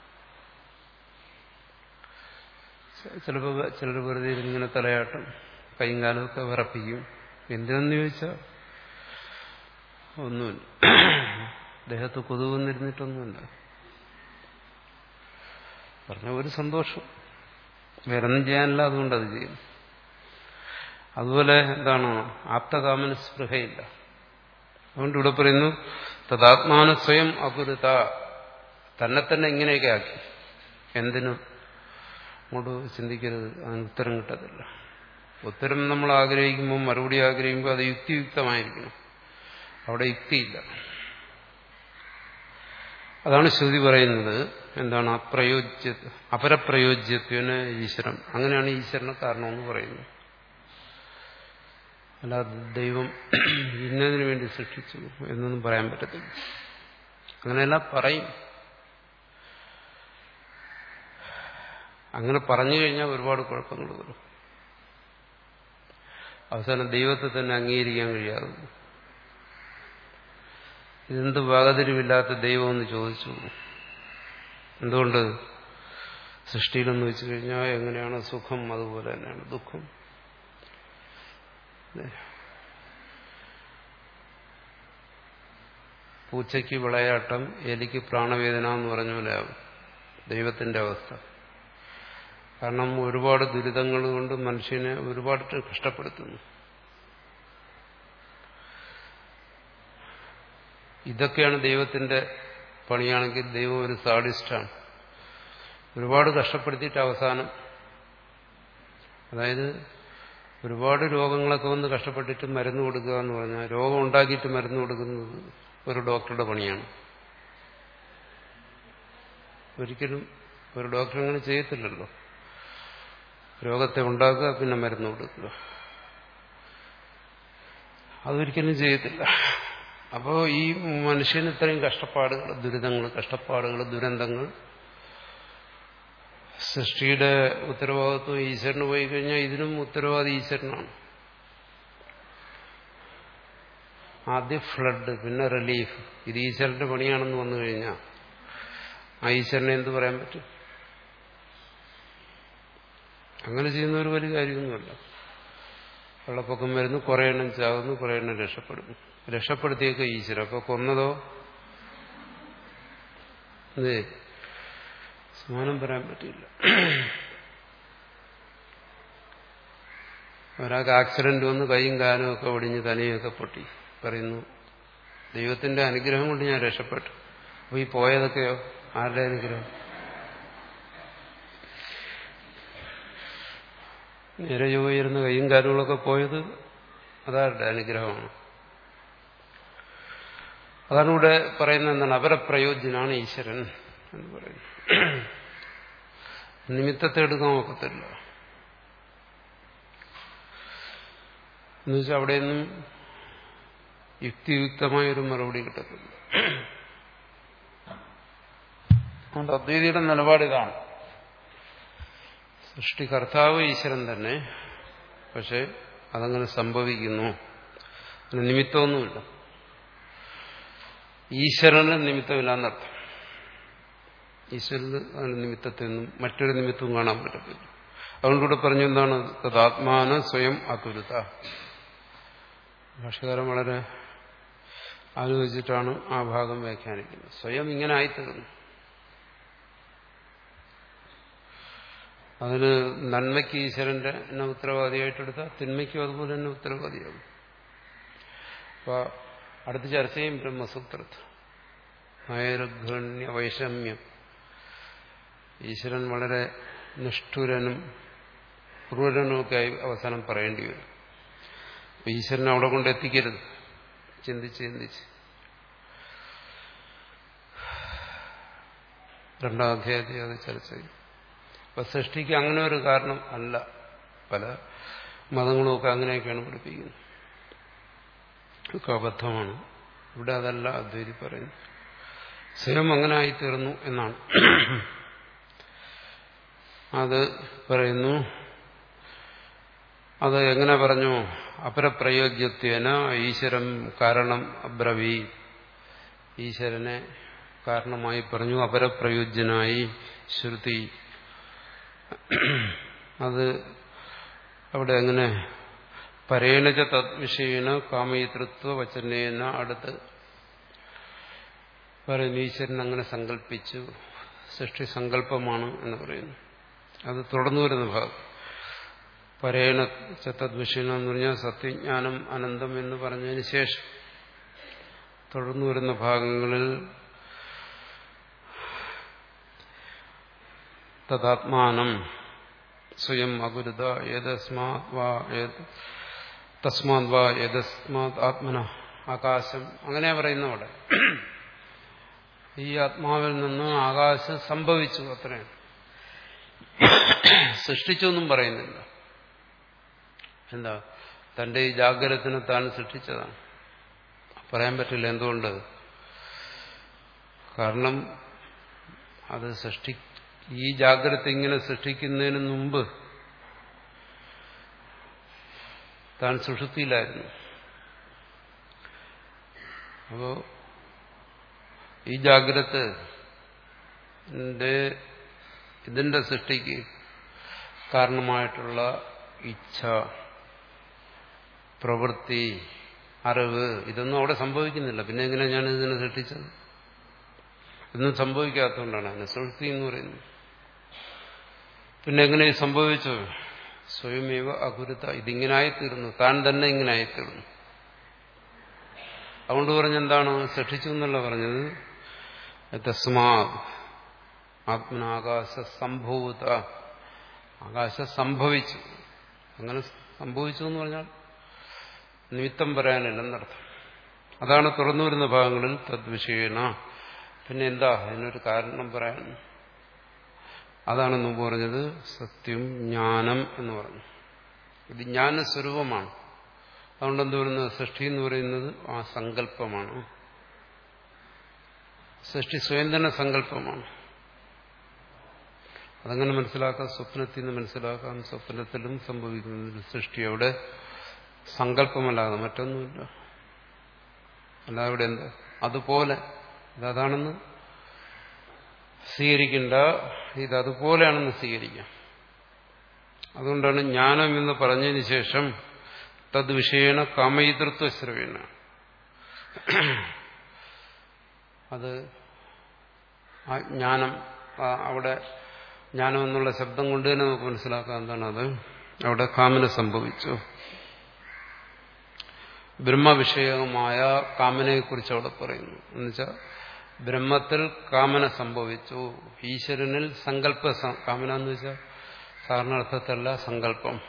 ചിലപ്പോൾ ചിലർ വെറുതെ ഇങ്ങനെ തലയാട്ടം കൈയും കാലമൊക്കെ വിറപ്പിക്കും എന്തിനെന്ന് ചോദിച്ചാൽ ഒന്നുമില്ല ദേഹത്ത് കൊതുവന്നിരുന്നിട്ടൊന്നുമില്ല പറഞ്ഞ ഒരു സന്തോഷം വേറൊന്നും ചെയ്യാനില്ല അതുകൊണ്ട് അത് ചെയ്യും അതുപോലെ എന്താണ് ആപ്തകാമന് സ്പൃഹയില്ല അതുകൊണ്ട് ഇവിടെ പറയുന്നു തദാത്മാന സ്വയം അപുരത തന്നെ തന്നെ ഇങ്ങനെയൊക്കെ ആക്കി എന്തിനു അങ്ങോട്ട് ചിന്തിക്കരുത് അതിന് ഉത്തരം കിട്ടത്തില്ല ഉത്തരം നമ്മൾ ആഗ്രഹിക്കുമ്പോൾ മറുപടി ആഗ്രഹിക്കുമ്പോൾ അത് യുക്തിയുക്തമായിരിക്കണം അവിടെ യുക്തിയില്ല അതാണ് ശ്രുതി പറയുന്നത് എന്താണ് അപ്രയോജ്യ അപരപ്രയോജ്യത്വന് ഈശ്വരൻ അങ്ങനെയാണ് ഈശ്വരന് കാരണമെന്ന് പറയുന്നത് അല്ലാതെ ദൈവം ഇന്നതിനു വേണ്ടി സൃഷ്ടിച്ചു എന്നൊന്നും പറയാൻ പറ്റത്തില്ല അങ്ങനെയല്ല പറയും അങ്ങനെ പറഞ്ഞു കഴിഞ്ഞാൽ ഒരുപാട് കുഴപ്പങ്ങൾ വരും അവസാനം ദൈവത്തെ തന്നെ അംഗീകരിക്കാൻ കഴിയാതെ ഇതെന്ത് വകതിരിവില്ലാത്ത ദൈവം എന്ന് ചോദിച്ചു എന്തുകൊണ്ട് സൃഷ്ടിയിലെന്ന് വെച്ചു കഴിഞ്ഞാൽ എങ്ങനെയാണ് സുഖം അതുപോലെ തന്നെയാണ് ദുഃഖം പൂച്ചയ്ക്ക് വിളയാട്ടം എലിക്ക് പ്രാണവേദന എന്ന് പറഞ്ഞ പോലെയാവും ദൈവത്തിന്റെ അവസ്ഥ കാരണം ഒരുപാട് ദുരിതങ്ങൾ കൊണ്ട് മനുഷ്യനെ ഒരുപാട് കഷ്ടപ്പെടുത്തുന്നു ഇതൊക്കെയാണ് ദൈവത്തിന്റെ പണിയാണെങ്കിൽ ദൈവം ഒരു സാഡിസ്റ്റാണ് ഒരുപാട് കഷ്ടപ്പെടുത്തിയിട്ട് അവസാനം അതായത് ഒരുപാട് രോഗങ്ങളൊക്കെ വന്ന് കഷ്ടപ്പെട്ടിട്ട് മരുന്ന് കൊടുക്കുക എന്ന് പറഞ്ഞാൽ രോഗം ഉണ്ടാക്കിയിട്ട് മരുന്ന് കൊടുക്കുന്നത് ഒരു ഡോക്ടറുടെ പണിയാണ് ഒരിക്കലും ഒരു ഡോക്ടർ അങ്ങനെ ചെയ്യത്തില്ലല്ലോ രോഗത്തെ ഉണ്ടാക്കുക പിന്നെ മരുന്ന് കൊടുക്കുക അതൊരിക്കലും ചെയ്യത്തില്ല അപ്പോൾ ഈ മനുഷ്യന് ഇത്രയും കഷ്ടപ്പാടുകൾ ദുരിതങ്ങൾ കഷ്ടപ്പാടുകൾ ദുരന്തങ്ങൾ സൃഷ്ടിയുടെ ഉത്തരവാദിത്വം ഈശ്വരന് പോയി കഴിഞ്ഞാൽ ഇതിനും ഉത്തരവാദി ഈശ്വരനാണ് ആദ്യം ഫ്ലഡ് പിന്നെ റിലീഫ് ഇത് ഈശ്വരന്റെ പണിയാണെന്ന് വന്നു കഴിഞ്ഞാൽ ആ ഈശ്വരനെ എന്ത് പറയാൻ പറ്റും അങ്ങനെ ചെയ്യുന്ന ഒരു വലിയ കാര്യമൊന്നുമല്ല വെള്ളപ്പൊക്കം വരുന്നു കുറേ എണ്ണം ചാകുന്നു കുറേ എണ്ണം രക്ഷപ്പെടുന്നു രക്ഷപ്പെടുത്തിയൊക്കെ ഈശ്വരൻ അപ്പൊ കൊന്നതോ അതെ സമാനം പറയാൻ പറ്റില്ല ഒരാൾക്ക് ആക്സിഡന്റ് വന്ന് കൈയും കാലും ഒക്കെ ഒടിഞ്ഞ് തലയൊക്കെ പൊട്ടി പറയുന്നു ദൈവത്തിന്റെ അനുഗ്രഹം കൊണ്ട് ഞാൻ രക്ഷപ്പെട്ടു അപ്പൊ ഈ പോയതൊക്കെയോ ആരുടെ അനുഗ്രഹം നേരെ ചൊവ്വയിരുന്ന കൈയും കാലുകളൊക്കെ പോയത് അതാരുടെ അനുഗ്രഹമാണ് അതാണ് ഇവിടെ പറയുന്നത് എന്താണ് അപരപ്രയോജ്യനാണ് ഈശ്വരൻ എന്ന് പറയുന്നു നിമിത്തത്തെ എടുക്കാൻ ഒക്കത്തില്ല എന്നുവെച്ചാൽ അവിടെയൊന്നും യുക്തിയുക്തമായൊരു മറുപടി കിട്ടത്തില്ല അതുകൊണ്ട് അദ്വൈതിയുടെ നിലപാട് ഇതാണ് സൃഷ്ടികർത്താവ് ഈശ്വരൻ തന്നെ പക്ഷെ അതങ്ങനെ സംഭവിക്കുന്നു അതിന് നിമിത്തമൊന്നുമില്ല ഈശ്വരന് നിമിത്തമില്ലാന്നർത്ഥം ഈശ്വരന് അതിന് നിമിത്തത്തെയൊന്നും മറ്റൊരു നിമിത്തവും കാണാൻ പറ്റത്തില്ല അതുകൊണ്ടിവിടെ പറഞ്ഞു എന്താണ് തദാത്മാന സ്വയം അതുരുത ഭാഷകാരൻ വളരെ ആലോചിച്ചിട്ടാണ് ആ ഭാഗം വ്യാഖ്യാനിക്കുന്നത് സ്വയം ഇങ്ങനെ ആയിത്തീർന്നു അതിന് നന്മയ്ക്ക് ഈശ്വരന്റെ എന്നെ ഉത്തരവാദിയായിട്ടെടുത്താൽ തിന്മയ്ക്കും അതുപോലെ തന്നെ ഉത്തരവാദിയാകും അപ്പൊ അടുത്ത് ചർച്ച ചെയ്യും ബ്രഹ്മസൂത്രത്തിൽ നൈർഘണ്യ വൈഷമ്യം ഈശ്വരൻ വളരെ നിഷ്ഠുരനും ക്രൂരനുമൊക്കെയായി അവസാനം പറയേണ്ടി വരും അപ്പൊ ഈശ്വരനെ അവിടെ കൊണ്ട് എത്തിക്കരുത് ചിന്തിച്ച് ചിന്തിച്ച് രണ്ടാം അധ്യായത്തിൽ അത് ചർച്ച ചെയ്യും അപ്പൊ സൃഷ്ടിക്ക് അങ്ങനെ ഒരു കാരണം അല്ല പല മതങ്ങളുമൊക്കെ അങ്ങനെയൊക്കെയാണ് പഠിപ്പിക്കുന്നത് ഒക്കെ അബദ്ധമാണ് ഇവിടെ അതല്ല അദ്വൈതി പറയുന്നത് സ്വയം അങ്ങനെ ആയിത്തീർന്നു എന്നാണ് അത് പറയുന്നു അത് എങ്ങനെ പറഞ്ഞു അപരപ്രയോഗ്യത്വേന ഈശ്വരം കാരണം അബ്രവി ഈശ്വരനെ കാരണമായി പറഞ്ഞു അപരപ്രയോജ്യനായി ശ്രുതി അത് അവിടെ എങ്ങനെ പരേണച തദ്വിഷയേന കാമയിതൃത്വ വചനേന അടുത്ത് പറയുന്നു ഈശ്വരൻ അങ്ങനെ സങ്കല്പിച്ചു സൃഷ്ടി സങ്കല്പമാണ് എന്ന് പറയുന്നു അത് തുടർന്നു വരുന്ന ഭാഗം പരേണ ചത്തദ്വിഷയം എന്ന് പറഞ്ഞാൽ സത്യജ്ഞാനം അനന്തം എന്ന് പറഞ്ഞതിന് ശേഷം തുടർന്നു വരുന്ന ഭാഗങ്ങളിൽ തഥാത്മാനം സ്വയം അകുരുത ഏതസ്മാത് വാ ഏത് തസ്മാത് വാ ഏതസ്മാത് ആത്മന ആകാശം അങ്ങനെ പറയുന്ന അവിടെ ഈ ആത്മാവിൽ നിന്ന് ആകാശം സംഭവിച്ചു അത്രയാണ് സൃഷ്ടിച്ചൊന്നും പറയുന്നില്ല എന്താ തന്റെ ഈ ജാഗ്രതത്തിന് താൻ സൃഷ്ടിച്ചതാണ് പറയാൻ പറ്റില്ല എന്തുകൊണ്ട് കാരണം അത് സൃഷ്ടി ഈ ജാഗ്രത ഇങ്ങനെ സൃഷ്ടിക്കുന്നതിന് മുമ്പ് താൻ സുഷുതിയിലായിരുന്നു അപ്പോ ഈ ജാഗ്രത ഇതിന്റെ സൃഷ്ടിക്ക് കാരണമായിട്ടുള്ള ഇച്ഛ പ്രവൃത്തി അറിവ് ഇതൊന്നും അവിടെ സംഭവിക്കുന്നില്ല പിന്നെ എങ്ങനെ ഞാൻ ഇതിനെ സൃഷ്ടിച്ചത് ഇതൊന്നും സംഭവിക്കാത്തതുകൊണ്ടാണ് അതിനെ സുഷുതി എന്ന് പറയുന്നത് പിന്നെ എങ്ങനെ സംഭവിച്ചു സ്വയമേവ അകുരുത ഇതിങ്ങനായിത്തീർന്നു താൻ തന്നെ ഇങ്ങനായിത്തീർന്നു അതുകൊണ്ട് പറഞ്ഞെന്താണ് സൃഷ്ടിച്ചു എന്നല്ല പറഞ്ഞത് തസ്മാ ആത്മനാകാശ സംഭൂത ആകാശം സംഭവിച്ചു അങ്ങനെ സംഭവിച്ചു എന്ന് പറഞ്ഞാൽ നിമിത്തം പറയാനില്ലെന്നർത്ഥം അതാണ് തുറന്നു വരുന്ന ഭാഗങ്ങളിൽ തദ്വിഷയണ പിന്നെ എന്താ അതിനൊരു കാരണം പറയാൻ അതാണ് മുമ്പ് പറഞ്ഞത് സത്യം ജ്ഞാനം എന്ന് പറഞ്ഞു ഇത് ജ്ഞാനസ്വരൂപമാണ് അതുകൊണ്ട് എന്ത് പറയുന്നത് സൃഷ്ടി എന്ന് പറയുന്നത് ആ സങ്കല്പമാണ് സൃഷ്ടി സ്വയം തന്നെ സങ്കല്പമാണ് അതങ്ങനെ മനസ്സിലാക്കാം സ്വപ്നത്തിൽ നിന്ന് മനസ്സിലാക്കാം സ്വപ്നത്തിലും സംഭവിക്കുന്നത് സൃഷ്ടി അവിടെ സങ്കല്പമല്ലാതെ മറ്റൊന്നുമില്ല അല്ലാതെ ഇവിടെ എന്താ അതുപോലെ ഇതാണെന്ന് സ്വീകരിക്കേണ്ട ഇത് അതുപോലെയാണെന്ന് സ്വീകരിക്കാം അതുകൊണ്ടാണ് ജ്ഞാനം എന്ന് പറഞ്ഞതിന് ശേഷം തദ്വിഷയേണ കാമയിതൃത്വ ശ്രവേണ അത് ആ ജ്ഞാനം ആ അവിടെ ജ്ഞാനം എന്നുള്ള ശബ്ദം കൊണ്ട് തന്നെ നമുക്ക് മനസ്സിലാക്കാം എന്താണ് അത് അവിടെ കാമന സംഭവിച്ചു ബ്രഹ്മവിഷയകമായ കാമനയെക്കുറിച്ച് അവിടെ പറയുന്നു എന്നുവെച്ചാൽ ബ്രഹ്മത്തിൽ കാമന സംഭവിച്ചു ഈശ്വരനിൽ സങ്കല്പ കാമന എന്ന് വെച്ചാൽ സാധാരണ അർത്ഥത്തല്ല സങ്കല്പം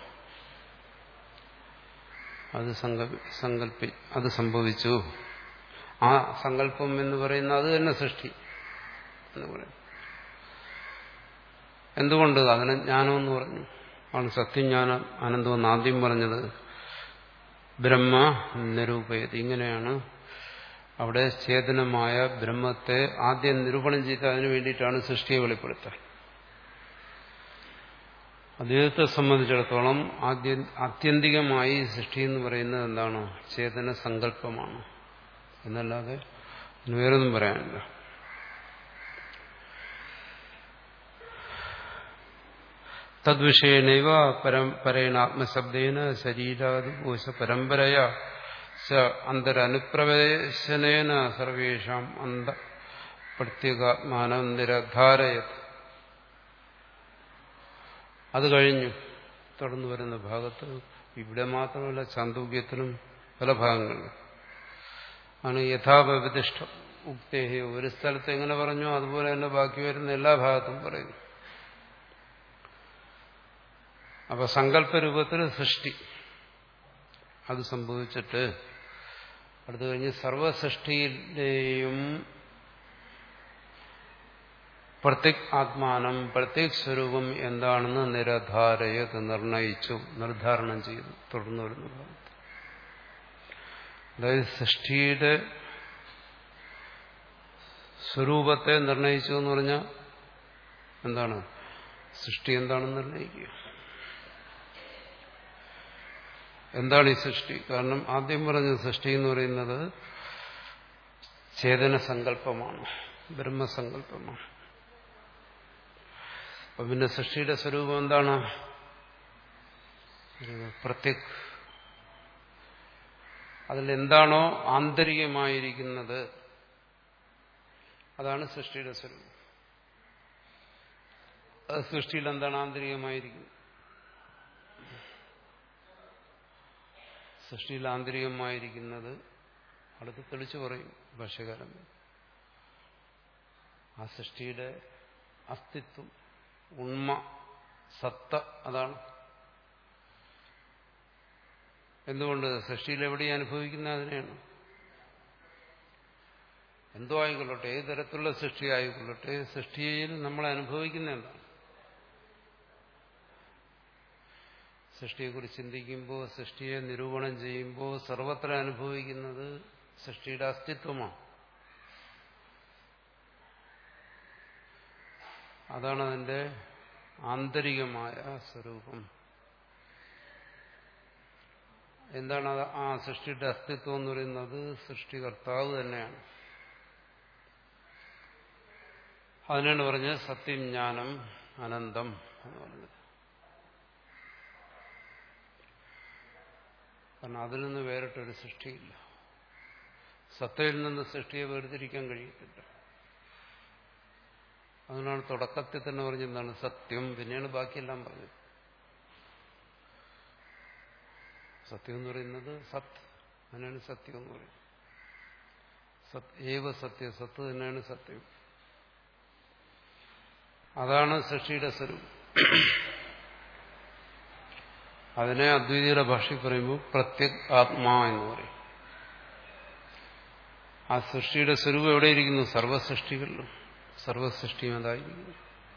അത് സങ്കല്പി അത് സംഭവിച്ചു ആ സങ്കല്പം എന്ന് പറയുന്ന അത് തന്നെ സൃഷ്ടി എന്ന് പറയും എന്തുകൊണ്ട് അതിനെ ജ്ഞാനമെന്ന് പറഞ്ഞു ആണ് സത്യജ്ഞാനം ആനന്ദമെന്ന് ആദ്യം പറഞ്ഞത് ബ്രഹ്മ നിരൂപയത് ഇങ്ങനെയാണ് അവിടെ ചേതനമായ ബ്രഹ്മത്തെ ആദ്യം നിരൂപണം ചെയ്ത് അതിനു വേണ്ടിയിട്ടാണ് സൃഷ്ടിയെ വെളിപ്പെടുത്താൻ അദ്ദേഹത്തെ സംബന്ധിച്ചിടത്തോളം ആദ്യ ആത്യന്തികമായി സൃഷ്ടി എന്ന് പറയുന്നത് എന്താണ് ചേതന സങ്കല്പമാണ് എന്നല്ലാതെ വേറൊന്നും പറയാനില്ല തദ്വിഷയനൈവ പരേണ ആത്മശബ്ദേന ശരീരാദികോശ പരമ്പരയാ അന്തരനുപ്രവേശനേന സർവേഷാം അന്ത പ്രത്യേകാത്മാനം നിരധാരയത് അത് കഴിഞ്ഞു തുടർന്നു വരുന്ന ഭാഗത്ത് ഇവിടെ മാത്രമല്ല ചാന്തോഗ്യത്തിലും പല ഭാഗങ്ങളിലും ആണ് യഥാപവിധിഷ്ഠ ഉക്തേഹി ഒരു സ്ഥലത്ത് എങ്ങനെ പറഞ്ഞു അതുപോലെ തന്നെ ബാക്കി വരുന്ന എല്ലാ ഭാഗത്തും പറയുന്നു അപ്പൊ സങ്കല്പരൂപത്തിൽ സൃഷ്ടി അത് സംഭവിച്ചിട്ട് അടുത്തു കഴിഞ്ഞ് സർവസൃഷ്ടിയിലെയും പ്രത്യേക് ആത്മാനം പ്രത്യേക് സ്വരൂപം എന്താണെന്ന് നിരധാരയത് നിർണയിച്ചു നിർദ്ധാരണം ചെയ്തു തുടർന്ന് വരുന്ന ഭാഗത്ത് അതായത് സൃഷ്ടിയുടെ സ്വരൂപത്തെ നിർണയിച്ചു എന്ന് പറഞ്ഞാൽ എന്താണ് സൃഷ്ടി എന്താണെന്ന് നിർണയിക്കുക എന്താണ് ഈ സൃഷ്ടി കാരണം ആദ്യം പറഞ്ഞ സൃഷ്ടി എന്ന് പറയുന്നത് ചേതന സങ്കല്പമാണ് ബ്രഹ്മസങ്കല്പമാണ് അപ്പൊ പിന്നെ സൃഷ്ടിയുടെ സ്വരൂപം എന്താണ് പ്രത്യേക് അതിലെന്താണോ ആന്തരികമായിരിക്കുന്നത് അതാണ് സൃഷ്ടിയുടെ സ്വരൂപം അത് സൃഷ്ടിയിൽ എന്താണ് ആന്തരികമായിരിക്കുന്നത് സൃഷ്ടിയിൽ ആന്തരികമായിരിക്കുന്നത് അടുത്ത് തെളിച്ചു പറയും ഭാഷ്യകാലം ആ സൃഷ്ടിയുടെ അസ്തിത്വം ഉണ്മ സത്ത അതാണ് എന്തുകൊണ്ട് സൃഷ്ടിയിൽ എവിടെയും അനുഭവിക്കുന്ന അതിനെയാണ് എന്തോ ആയിക്കൊള്ളട്ടെ ഏത് തരത്തിലുള്ള സൃഷ്ടി ആയിക്കൊള്ളട്ടെ സൃഷ്ടിയിൽ നമ്മൾ അനുഭവിക്കുന്ന എന്താണ് സൃഷ്ടിയെക്കുറിച്ച് ചിന്തിക്കുമ്പോൾ സൃഷ്ടിയെ നിരൂപണം ചെയ്യുമ്പോൾ സർവത്ര അനുഭവിക്കുന്നത് സൃഷ്ടിയുടെ അസ്തിത്വമാണ് അതാണ് അതിന്റെ ആന്തരികമായ സ്വരൂപം എന്താണ് അത് ആ സൃഷ്ടിയുടെ അസ്തിത്വം എന്ന് പറയുന്നത് സൃഷ്ടികർത്താവ് തന്നെയാണ് അതിനാണ് പറഞ്ഞത് സത്യം ജ്ഞാനം അനന്തം എന്ന് പറഞ്ഞത് കാരണം അതിൽ നിന്ന് വേറിട്ടൊരു സൃഷ്ടിയില്ല സത്തയിൽ നിന്ന് സൃഷ്ടിയെ വേർതിരിക്കാൻ കഴിയത്തില്ല അതിനാണ് തുടക്കത്തിൽ തന്നെ പറഞ്ഞെന്താണ് സത്യം പിന്നെയാണ് ബാക്കിയെല്ലാം പറഞ്ഞത് സത്യം എന്ന് പറയുന്നത് സത് അതിനാണ് സത്യം എന്ന് പറയുന്നത് സത് ഏവ സത്യം സത്ത് തന്നെയാണ് സത്യം അതാണ് സൃഷ്ടിയുടെ സ്വരൂപം അതിനെ അദ്വൈതിയുടെ ഭാഷയിൽ പറയുമ്പോൾ പ്രത്യക് ആത്മാ എന്ന് പറയും ആ സൃഷ്ടിയുടെ സ്വരൂപം എവിടെയിരിക്കുന്നു സർവസൃഷ്ടികളിലും സർവസൃഷ്ടിയും അതായിരിക്കുന്നു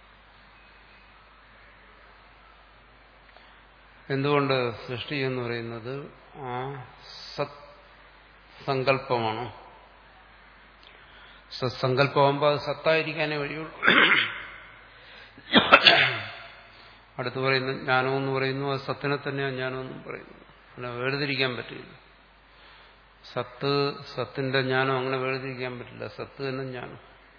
എന്തുകൊണ്ട് സൃഷ്ടി എന്ന് പറയുന്നത് ആ സത് സങ്കല്പമാണ് സത്സങ്കല്പമാകുമ്പോൾ അത് സത്തായിരിക്കാനേ വഴിയുള്ളൂ അടുത്ത് പറയുന്ന ജ്ഞാനം എന്ന് പറയുന്നു അത് സത്തിനെ തന്നെയാണ് ജ്ഞാനമെന്നും പറയുന്നു അങ്ങനെ വേർതിരിക്കാൻ പറ്റില്ല സത്ത് സത്തിന്റെ ജ്ഞാനം അങ്ങനെ വേർതിരിക്കാൻ പറ്റില്ല സത്ത് തന്നെ ജ്ഞാനം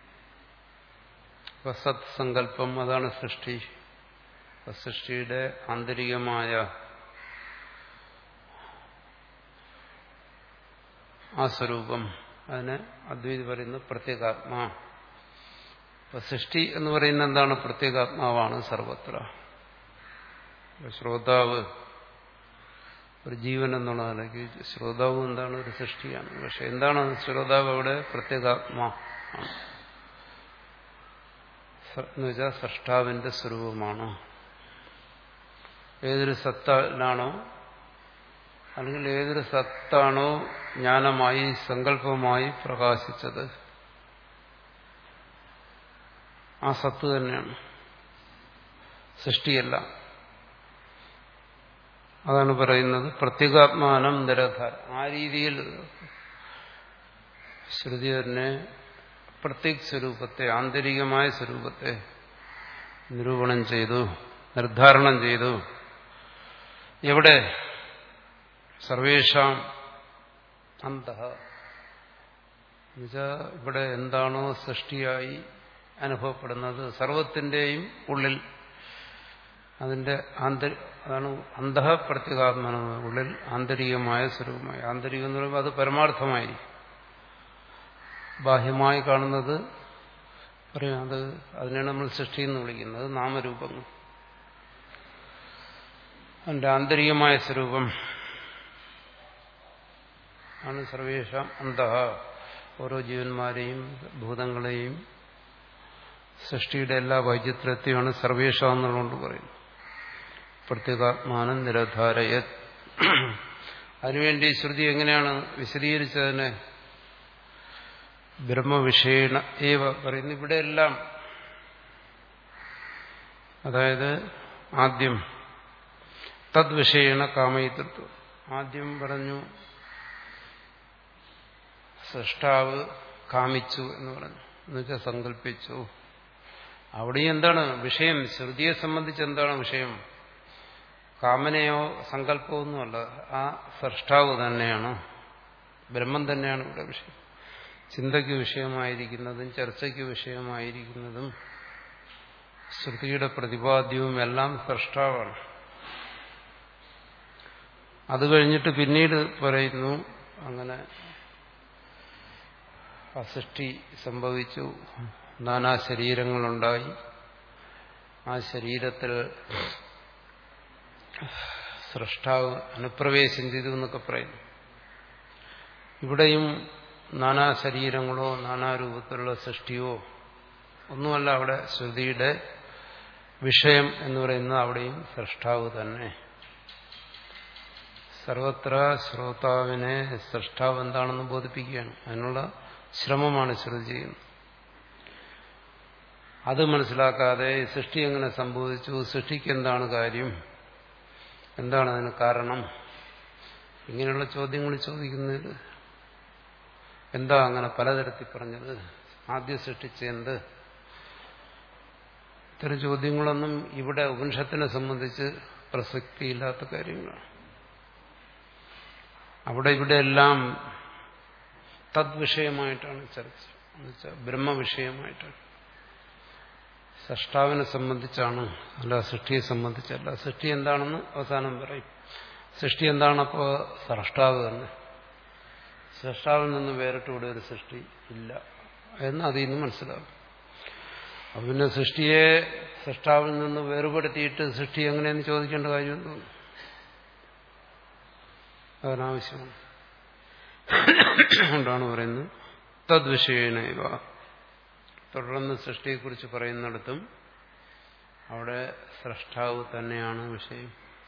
അപ്പൊ സത് സങ്കല്പം അതാണ് സൃഷ്ടി സൃഷ്ടിയുടെ ആന്തരികമായ ആ സ്വരൂപം അതിന് അദ്വൈതി പറയുന്നു പ്രത്യേകാത്മാ അപ്പൊ സൃഷ്ടി എന്ന് പറയുന്ന എന്താണ് പ്രത്യേകാത്മാവാണ് സർവത്ര ശ്രോതാവ് ഒരു ജീവൻ എന്നുള്ള നിലയ്ക്ക് ശ്രോതാവ് എന്താണ് ഒരു സൃഷ്ടിയാണ് പക്ഷെ എന്താണ് ശ്രോതാവ് അവിടെ പ്രത്യേകാത്മാ ആണ് എന്ന് വെച്ചാൽ സൃഷ്ടാവിന്റെ സ്വരൂപമാണ് ഏതൊരു സത്താണോ അല്ലെങ്കിൽ ഏതൊരു സത്താണോ ജ്ഞാനമായി സങ്കല്പമായി പ്രകാശിച്ചത് ആ സത്ത് തന്നെയാണ് സൃഷ്ടിയല്ല അതാണ് പറയുന്നത് പ്രത്യേകാത്മാനം നിരധാര ആ രീതിയിൽ ശ്രുതി തന്നെ പ്രത്യേക സ്വരൂപത്തെ ആന്തരികമായ സ്വരൂപത്തെ നിരൂപണം ചെയ്തു നിർദ്ധാരണം ചെയ്തു എവിടെ സർവേഷാം അന്ത എന്നുവെച്ചാൽ ഇവിടെ എന്താണോ സൃഷ്ടിയായി അനുഭവപ്പെടുന്നത് സർവത്തിൻ്റെയും ഉള്ളിൽ അതിന്റെ ആന്തരി അതാണ് അന്തഃപ്രത്യേകാത്മന ഉള്ളിൽ ആന്തരികമായ സ്വരൂപമായി ആന്തരികം എന്ന് പറയുമ്പോൾ അത് പരമാർത്ഥമായിരിക്കും ബാഹ്യമായി കാണുന്നത് പറയും അത് അതിനാണ് നമ്മൾ സൃഷ്ടി എന്ന് വിളിക്കുന്നത് നാമരൂപങ്ങൾ അതിന്റെ ആന്തരികമായ സ്വരൂപം ആണ് സർവേഷാം അന്തഃ ഓരോ ജീവന്മാരെയും ഭൂതങ്ങളെയും സൃഷ്ടിയുടെ എല്ലാ വൈചിത്രത്തെയാണ് സർവേഷ എന്നുള്ളതുകൊണ്ട് പറയുന്നത് പ്രത്യേകാത്മാനം നിരധാരയ അതിനുവേണ്ടി ശ്രുതി എങ്ങനെയാണ് വിശദീകരിച്ചതിനെ ബ്രഹ്മവിഷയണ ഏവ പറയുന്നു ഇവിടെയെല്ലാം അതായത് ആദ്യം തദ്വിഷയണ കാമയിതൃത്വം ആദ്യം പറഞ്ഞു സൃഷ്ടാവ് കാമിച്ചു എന്ന് പറഞ്ഞു എന്നുവെച്ചാൽ സങ്കല്പിച്ചു അവിടെ എന്താണ് വിഷയം ശ്രുതിയെ സംബന്ധിച്ച് എന്താണ് വിഷയം കാമനയോ സങ്കല്പമൊന്നുമല്ല ആ സൃഷ്ടാവ് തന്നെയാണ് ബ്രഹ്മം തന്നെയാണ് ഇവിടെ വിഷയം ചിന്തയ്ക്ക് വിഷയമായിരിക്കുന്നതും ചർച്ചയ്ക്ക് വിഷയമായിരിക്കുന്നതും ശ്രുതിയുടെ പ്രതിപാദ്യവും എല്ലാം സൃഷ്ടാവാണ് അത് കഴിഞ്ഞിട്ട് പിന്നീട് പറയുന്നു അങ്ങനെ ആ സൃഷ്ടി സംഭവിച്ചു നാനാ ശരീരങ്ങളുണ്ടായി ആ ശരീരത്തിൽ സൃഷ്ടാവ് അനുപ്രവേശം ചെയ്തു എന്നൊക്കെ പറയുന്നു ഇവിടെയും നാനാ ശരീരങ്ങളോ നാനാരൂപത്തിലുള്ള സൃഷ്ടിയോ ഒന്നുമല്ല അവിടെ ശ്രുതിയുടെ വിഷയം എന്ന് പറയുന്നത് അവിടെയും സൃഷ്ടാവ് തന്നെ സർവത്ര ശ്രോതാവിനെ സൃഷ്ടാവ് എന്താണെന്ന് ബോധിപ്പിക്കുകയാണ് അതിനുള്ള ശ്രമമാണ് ശ്രുതി ചെയ്യുന്നത് അത് മനസ്സിലാക്കാതെ സൃഷ്ടി എങ്ങനെ സംഭവിച്ചു സൃഷ്ടിക്ക് എന്താണ് കാര്യം എന്താണ് അതിന് കാരണം ഇങ്ങനെയുള്ള ചോദ്യങ്ങൾ ചോദിക്കുന്നതിൽ എന്താ അങ്ങനെ പലതരത്തിൽ പറഞ്ഞത് ആദ്യം സൃഷ്ടിച്ച എന്ത് ഇത്തരം ചോദ്യങ്ങളൊന്നും ഇവിടെ ഉപനിഷത്തിനെ സംബന്ധിച്ച് പ്രസക്തിയില്ലാത്ത കാര്യങ്ങളാണ് അവിടെ ഇവിടെ എല്ലാം തദ്വിഷയമായിട്ടാണ് ചർച്ച എന്നുവെച്ചാൽ ബ്രഹ്മവിഷയമായിട്ടാണ് സൃഷ്ടാവിനെ സംബന്ധിച്ചാണ് അല്ല സൃഷ്ടിയെ സംബന്ധിച്ചല്ല സൃഷ്ടി എന്താണെന്ന് അവസാനം പറയും സൃഷ്ടി എന്താണപ്പോൾ സൃഷ്ടാവ് തന്നെ സൃഷ്ടാവിൽ നിന്ന് വേറിട്ട് ഇവിടെ ഒരു സൃഷ്ടി ഇല്ല എന്ന് അതിൽ നിന്ന് മനസ്സിലാവും അപ്പൊ പിന്നെ സൃഷ്ടിയെ സൃഷ്ടാവിൽ നിന്ന് വേർപെടുത്തിയിട്ട് സൃഷ്ടി എങ്ങനെയെന്ന് ചോദിക്കേണ്ട കാര്യമുണ്ടോ അതിനാവശ്യമാണ് കൊണ്ടാണ് പറയുന്നത് തദ്വിഷയനൈവ തുടർന്ന് സൃഷ്ടിയെക്കുറിച്ച് പറയുന്നിടത്തും അവിടെ സൃഷ്ടാവ് തന്നെയാണ് വിഷയം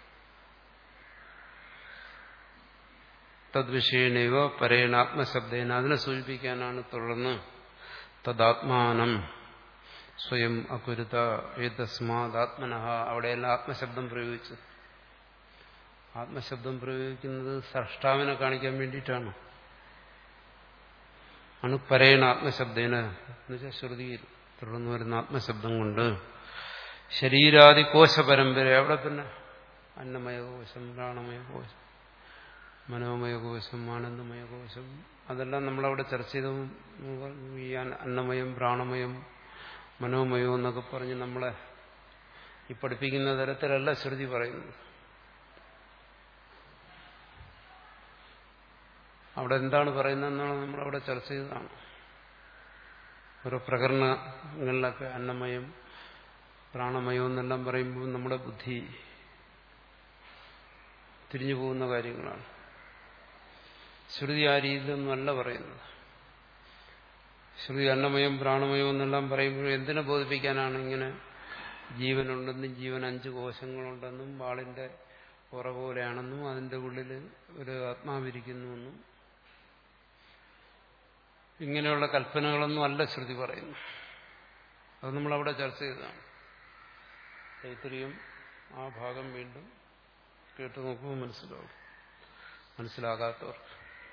തദ്വിഷയനൈവ പരേണാത്മശബ്ദേന അതിനെ സൂചിപ്പിക്കാനാണ് തുടർന്ന് തദാത്മാനം സ്വയം അകുരുത ഏതസ്മാത്മന അവിടെയെല്ലാം ആത്മശബ്ദം പ്രയോഗിച്ചു ആത്മശബ്ദം പ്രയോഗിക്കുന്നത് സൃഷ്ടാവിനെ കാണിക്കാൻ വേണ്ടിയിട്ടാണ് ആണ് പരേണ ആത്മശബ്ദേന എന്നുവെച്ചാൽ ശ്രുതിയിൽ തുടർന്ന് വരുന്ന ആത്മശബ്ദം കൊണ്ട് ശരീരാദി കോശ പരമ്പര അവിടെ പിന്നെ അന്നമയ കോശം പ്രാണമയ കോശം മനോമയ കോശം ആനന്ദമയ കോശം അതെല്ലാം നമ്മളവിടെ ചർച്ച ചെയ്ത ഈ അന്നമയം പ്രാണമയം മനോമയം എന്നൊക്കെ പറഞ്ഞ് നമ്മളെ ഈ പഠിപ്പിക്കുന്ന തരത്തിലല്ല ശ്രുതി പറയുന്നത് അവിടെ എന്താണ് പറയുന്നതെന്നാണ് നമ്മളവിടെ ചർച്ച ചെയ്തതാണ് ഓരോ പ്രകരണങ്ങളിലൊക്കെ അന്നമയം പ്രാണമയം എന്നെല്ലാം പറയുമ്പോൾ നമ്മുടെ ബുദ്ധി തിരിഞ്ഞു പോകുന്ന കാര്യങ്ങളാണ് ശ്രുതി ആ രീതിയിലൊന്നുമല്ല പറയുന്നത് ശ്രുതി അന്നമയം പ്രാണമയം എന്നെല്ലാം പറയുമ്പോൾ എന്തിനെ ബോധിപ്പിക്കാനാണ് ഇങ്ങനെ ജീവനുണ്ടെന്നും ജീവൻ അഞ്ച് കോശങ്ങളുണ്ടെന്നും വാളിന്റെ പുറ പോലെയാണെന്നും അതിന്റെ ഉള്ളിൽ ഒരു ആത്മാവിരിക്കുന്നുവെന്നും ഇങ്ങനെയുള്ള കൽപ്പനകളൊന്നും അല്ല ശ്രുതി പറയുന്നു അത് നമ്മളവിടെ ചർച്ച ചെയ്തതാണ് തൈത്തിരിയും ആ ഭാഗം വീണ്ടും കേട്ടു നോക്കുമ്പോൾ മനസ്സിലാവും മനസ്സിലാകാത്തവർക്ക്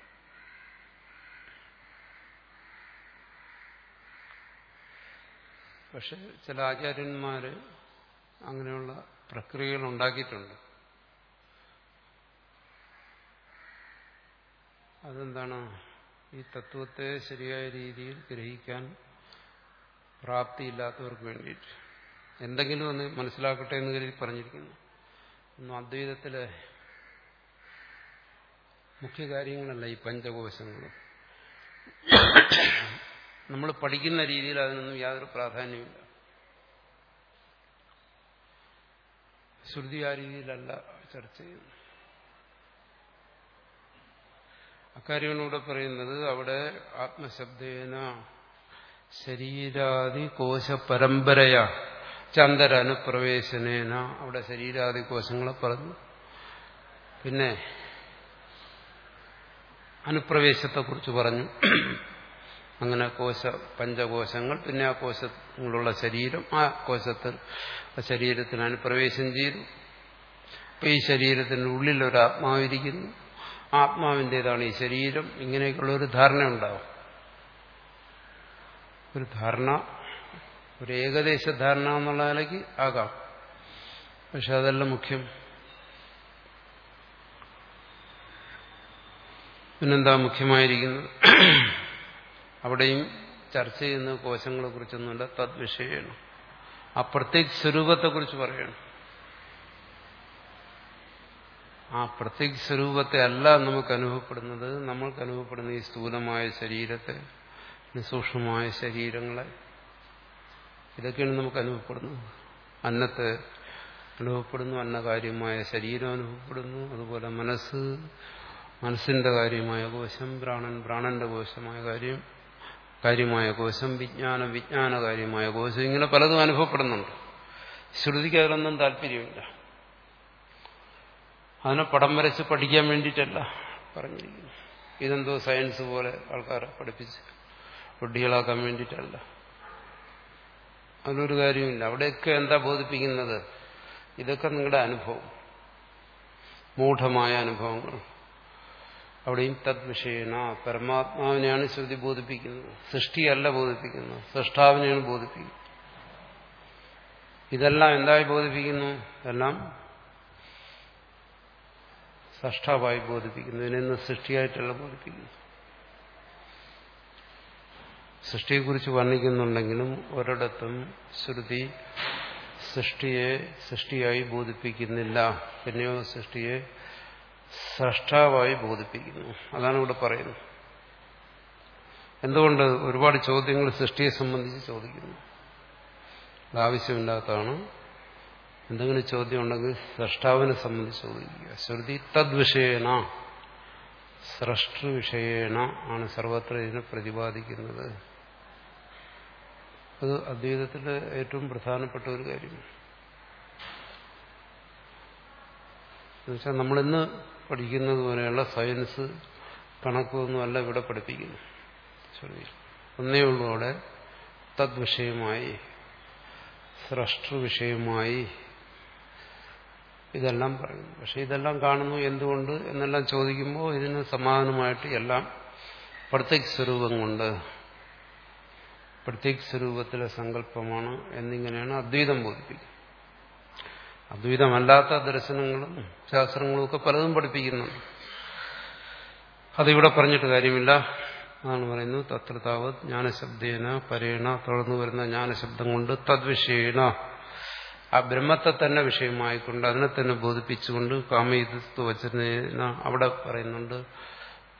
പക്ഷെ ചില ആചാര്യന്മാര് അങ്ങനെയുള്ള പ്രക്രിയകൾ ഉണ്ടാക്കിയിട്ടുണ്ട് അതെന്താണ് ഈ തത്വത്തെ ശരിയായ രീതിയിൽ ഗ്രഹിക്കാൻ പ്രാപ്തിയില്ലാത്തവർക്ക് വേണ്ടിയിട്ട് എന്തെങ്കിലും ഒന്ന് മനസ്സിലാക്കട്ടെ എന്ന് കരുതി പറഞ്ഞിരിക്കുന്നു ഒന്നും അദ്വൈതത്തിലെ മുഖ്യ കാര്യങ്ങളല്ല ഈ പഞ്ചകോശങ്ങൾ നമ്മൾ പഠിക്കുന്ന രീതിയിൽ അതിനൊന്നും യാതൊരു പ്രാധാന്യമില്ല ശ്രുതി ആ രീതിയിലല്ല ചർച്ച ചെയ്യുന്നത് അക്കാര്യമാണ് ഇവിടെ പറയുന്നത് അവിടെ ആത്മശബ്ദേന ശരീരാദി കോശ പരമ്പരയ ചന്ദരനുപ്രവേശനേന അവിടെ ശരീരാദി കോശങ്ങളെ പറഞ്ഞു പിന്നെ അനുപ്രവേശത്തെക്കുറിച്ച് പറഞ്ഞു അങ്ങനെ കോശ പഞ്ചകോശങ്ങൾ പിന്നെ ആ കോശങ്ങളുള്ള ശരീരം ആ കോശത്തിൽ ആ ശരീരത്തിന് അനുപ്രവേശം ചെയ്തു അപ്പൊ ഈ ശരീരത്തിന്റെ ഉള്ളിൽ ഒരു ആത്മാവിരിക്കുന്നു ആത്മാവിൻ്റെതാണ് ഈ ശരീരം ഇങ്ങനെയൊക്കെയുള്ള ഒരു ധാരണ ഉണ്ടാവും ഒരു ധാരണ ഒരു ഏകദേശ ധാരണ എന്നുള്ള നിലയ്ക്ക് ആകാം പക്ഷെ അതല്ല മുഖ്യം പിന്നെന്താ മുഖ്യമായിരിക്കുന്നത് അവിടെയും ചർച്ച ചെയ്യുന്ന കോശങ്ങളെ കുറിച്ചൊന്നുമല്ല തദ്വിഷയമാണ് ആ പ്രത്യേക സ്വരൂപത്തെക്കുറിച്ച് പറയണം ആ പ്രത്യേക സ്വരൂപത്തെ അല്ല നമുക്ക് അനുഭവപ്പെടുന്നത് നമ്മൾക്ക് അനുഭവപ്പെടുന്ന ഈ സ്ഥൂലമായ ശരീരത്തെ സൂക്ഷ്മമായ ശരീരങ്ങളെ ഇതൊക്കെയാണ് നമുക്ക് അനുഭവപ്പെടുന്നത് അന്നത്തെ അനുഭവപ്പെടുന്നു അന്നകാര്യമായ ശരീരം അനുഭവപ്പെടുന്നു അതുപോലെ മനസ്സ് മനസ്സിന്റെ കാര്യമായ കോശം പ്രാണൻ പ്രാണന്റെ കോശമായ കാര്യം കാര്യമായ കോശം വിജ്ഞാനം വിജ്ഞാന കാര്യമായ കോശം ഇങ്ങനെ പലതും അനുഭവപ്പെടുന്നുണ്ട് ശ്രുതിക്ക് അതിലൊന്നും താല്പര്യമില്ല അതിനെ പടം വരച്ച് പഠിക്കാൻ വേണ്ടിയിട്ടല്ല പറഞ്ഞിരിക്കുന്നു ഇതെന്തോ സയൻസ് പോലെ ആൾക്കാരെ പഠിപ്പിച്ച് വിഡ്ഢികളാക്കാൻ വേണ്ടിയിട്ടല്ല അതിലൊരു കാര്യമില്ല അവിടെയൊക്കെ എന്താ ബോധിപ്പിക്കുന്നത് ഇതൊക്കെ നിങ്ങളുടെ അനുഭവം മൂഢമായ അനുഭവങ്ങൾ അവിടെയും തദ്വിഷയന പരമാത്മാവിനെയാണ് ശ്രുതി ബോധിപ്പിക്കുന്നത് സൃഷ്ടിയല്ല ബോധിപ്പിക്കുന്നത് സൃഷ്ടാവിനെയാണ് ബോധിപ്പിക്കുന്നത് ഇതെല്ലാം എന്തായി ബോധിപ്പിക്കുന്നു എല്ലാം സൃഷ്ടാവായി ബോധിപ്പിക്കുന്നു ഇതിനെ സൃഷ്ടിയായിട്ടല്ല ബോധിപ്പിക്കുന്നു സൃഷ്ടിയെക്കുറിച്ച് വർണ്ണിക്കുന്നുണ്ടെങ്കിലും ഒരിടത്തും ശ്രുതി സൃഷ്ടിയെ സൃഷ്ടിയായി ബോധിപ്പിക്കുന്നില്ല പിന്നെയോ സൃഷ്ടിയെ സൃഷ്ടാവായി ബോധിപ്പിക്കുന്നു അതാണ് ഇവിടെ പറയുന്നത് എന്തുകൊണ്ട് ഒരുപാട് ചോദ്യങ്ങൾ സൃഷ്ടിയെ സംബന്ധിച്ച് ചോദിക്കുന്നു അത് ആവശ്യമില്ലാത്തതാണ് എന്തെങ്കിലും ചോദ്യം ഉണ്ടെങ്കിൽ സൃഷ്ടാവിനെ സംബന്ധിച്ച് ചോദിക്കുക ശ്രുതി തദ്വിഷയേണ സൃഷ്ടവിഷയേണ ആണ് സർവത്ര ഇതിനെ പ്രതിപാദിക്കുന്നത് അത് അദ്വൈതത്തിലെ ഏറ്റവും പ്രധാനപ്പെട്ട ഒരു കാര്യമാണ് എന്നുവെച്ചാൽ നമ്മളിന്ന് പഠിക്കുന്നത് പോലെയുള്ള സയൻസ് കണക്കൊന്നുമല്ല ഇവിടെ പഠിപ്പിക്കുന്നു ശ്രുതി ഒന്നേ ഉള്ളൂ അവിടെ തദ്വിഷയമായി സൃഷ്ടവിഷയമായി ഇതെല്ലാം പറയുന്നു പക്ഷെ ഇതെല്ലാം കാണുന്നു എന്തുകൊണ്ട് എന്നെല്ലാം ചോദിക്കുമ്പോൾ ഇതിന് സമാധാനമായിട്ട് എല്ലാം പ്രത്യേക സ്വരൂപം കൊണ്ട് പ്രത്യേക സ്വരൂപത്തിലെ സങ്കല്പമാണ് എന്നിങ്ങനെയാണ് അദ്വൈതം ബോധിപ്പിക്കുന്നത് അദ്വൈതമല്ലാത്ത ദർശനങ്ങളും ശാസ്ത്രങ്ങളും ഒക്കെ പലതും പഠിപ്പിക്കുന്നുണ്ട് അതിവിടെ പറഞ്ഞിട്ട് കാര്യമില്ല അതാണ് പറയുന്നത് തത്ര താവത് ജ്ഞാനശബ്ദേന പരേണ തുടർന്നു വരുന്ന ജ്ഞാനശബ്ദം കൊണ്ട് തദ്വിഷയേണ ആ ബ്രഹ്മത്തെ തന്നെ വിഷയമായിക്കൊണ്ട് അതിനെ തന്നെ ബോധിപ്പിച്ചുകൊണ്ട് കാമയുദ്ധത്വ വചന അവിടെ പറയുന്നുണ്ട്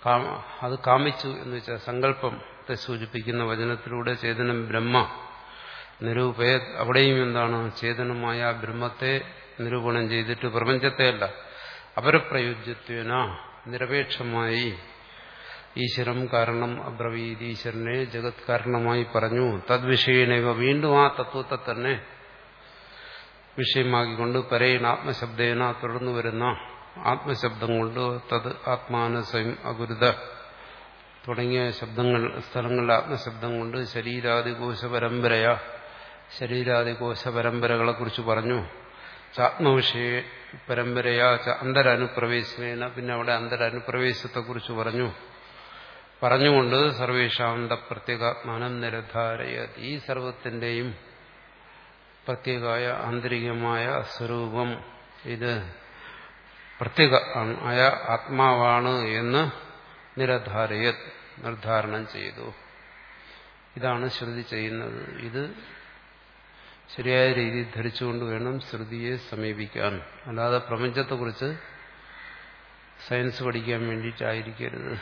അത് കാമിച്ചു എന്ന് വെച്ചാൽ സങ്കല്പത്തെ സൂചിപ്പിക്കുന്ന വചനത്തിലൂടെ ചേതനം ബ്രഹ്മ നിരൂപയ അവിടെയും എന്താണ് ചേതനമായ ബ്രഹ്മത്തെ നിരൂപണം ചെയ്തിട്ട് പ്രപഞ്ചത്തെയല്ല അപരപ്രയോജ്യത്വേന നിരപേക്ഷമായി ഈശ്വരം കാരണം അബ്രവീത് ഈശ്വരനെ ജഗത് കാരണമായി പറഞ്ഞു തദ്വിഷയനവ വീണ്ടും ആ തത്വത്തെ തന്നെ വിഷയമാക്കിക്കൊണ്ട് പരേണ ആത്മശബ്ദേന തുടർന്നു വരുന്ന ആത്മശബ്ദം കൊണ്ട് തത് ആത്മാന സ്വയം അഗുരുത തുടങ്ങിയ ശബ്ദങ്ങൾ സ്ഥലങ്ങളുടെ ആത്മശബ്ദം കൊണ്ട് ശരീരാദികോശ പരമ്പരയ ശരീരാദികോശ പരമ്പരകളെ കുറിച്ച് പറഞ്ഞു ആത്മവിഷയ പരമ്പരയാ അന്തരനുപ്രവേശനേന പിന്നെ അവിടെ അന്തരനുപ്രവേശത്തെക്കുറിച്ച് പറഞ്ഞു പറഞ്ഞുകൊണ്ട് സർവേഷാന്ത പ്രത്യേകാത്മാനം നിരധാരയ ഈ സർവത്തിന്റെയും പ്രത്യേകമായ ആന്തരികമായ സ്വരൂപം ഇത് പ്രത്യേക ആയ ആത്മാവാണ് എന്ന് നിരധാരയ നിർദ്ധാരണം ചെയ്തു ഇതാണ് ശ്രുതി ചെയ്യുന്നത് ഇത് ശരിയായ രീതിയിൽ ധരിച്ചുകൊണ്ട് വേണം ശ്രുതിയെ സമീപിക്കാൻ അല്ലാതെ പ്രപഞ്ചത്തെക്കുറിച്ച് സയൻസ് പഠിക്കാൻ വേണ്ടിയിട്ടായിരിക്കരുത്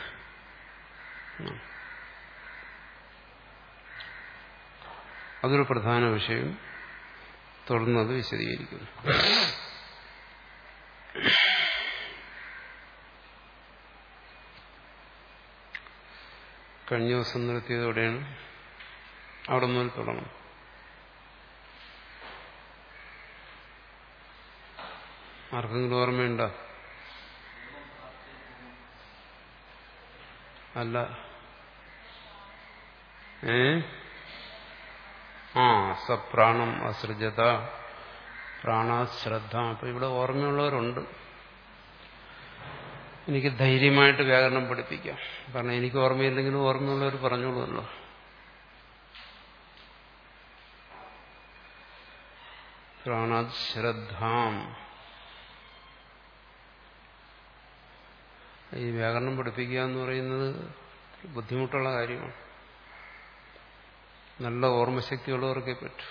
അതൊരു പ്രധാന വിഷയം തുടർന്നത് വിശദീകരിക്കുന്നു കഴിഞ്ഞ ദിവസം നിർത്തിയതോടെയാണ് അവിടെ മുതൽ തുടങ്ങും ആർക്കെങ്കിലും ഓർമ്മയുണ്ടോ അല്ല ഏ ആ സപ്രാണം അസൃജത പ്രാണശ്രദ്ധ അപ്പൊ ഇവിടെ ഓർമ്മയുള്ളവരുണ്ട് എനിക്ക് ധൈര്യമായിട്ട് വ്യാകരണം പഠിപ്പിക്കാം കാരണം എനിക്ക് ഓർമ്മയില്ലെങ്കിലും ഓർമ്മയുള്ളവർ പറഞ്ഞോളൂല്ലോ പ്രാണശ്രദ്ധാം ഈ വ്യാകരണം പഠിപ്പിക്കുക എന്ന് പറയുന്നത് ബുദ്ധിമുട്ടുള്ള കാര്യമാണ് നല്ല ഓർമ്മശക്തിയുള്ളവർക്കേ പറ്റൂ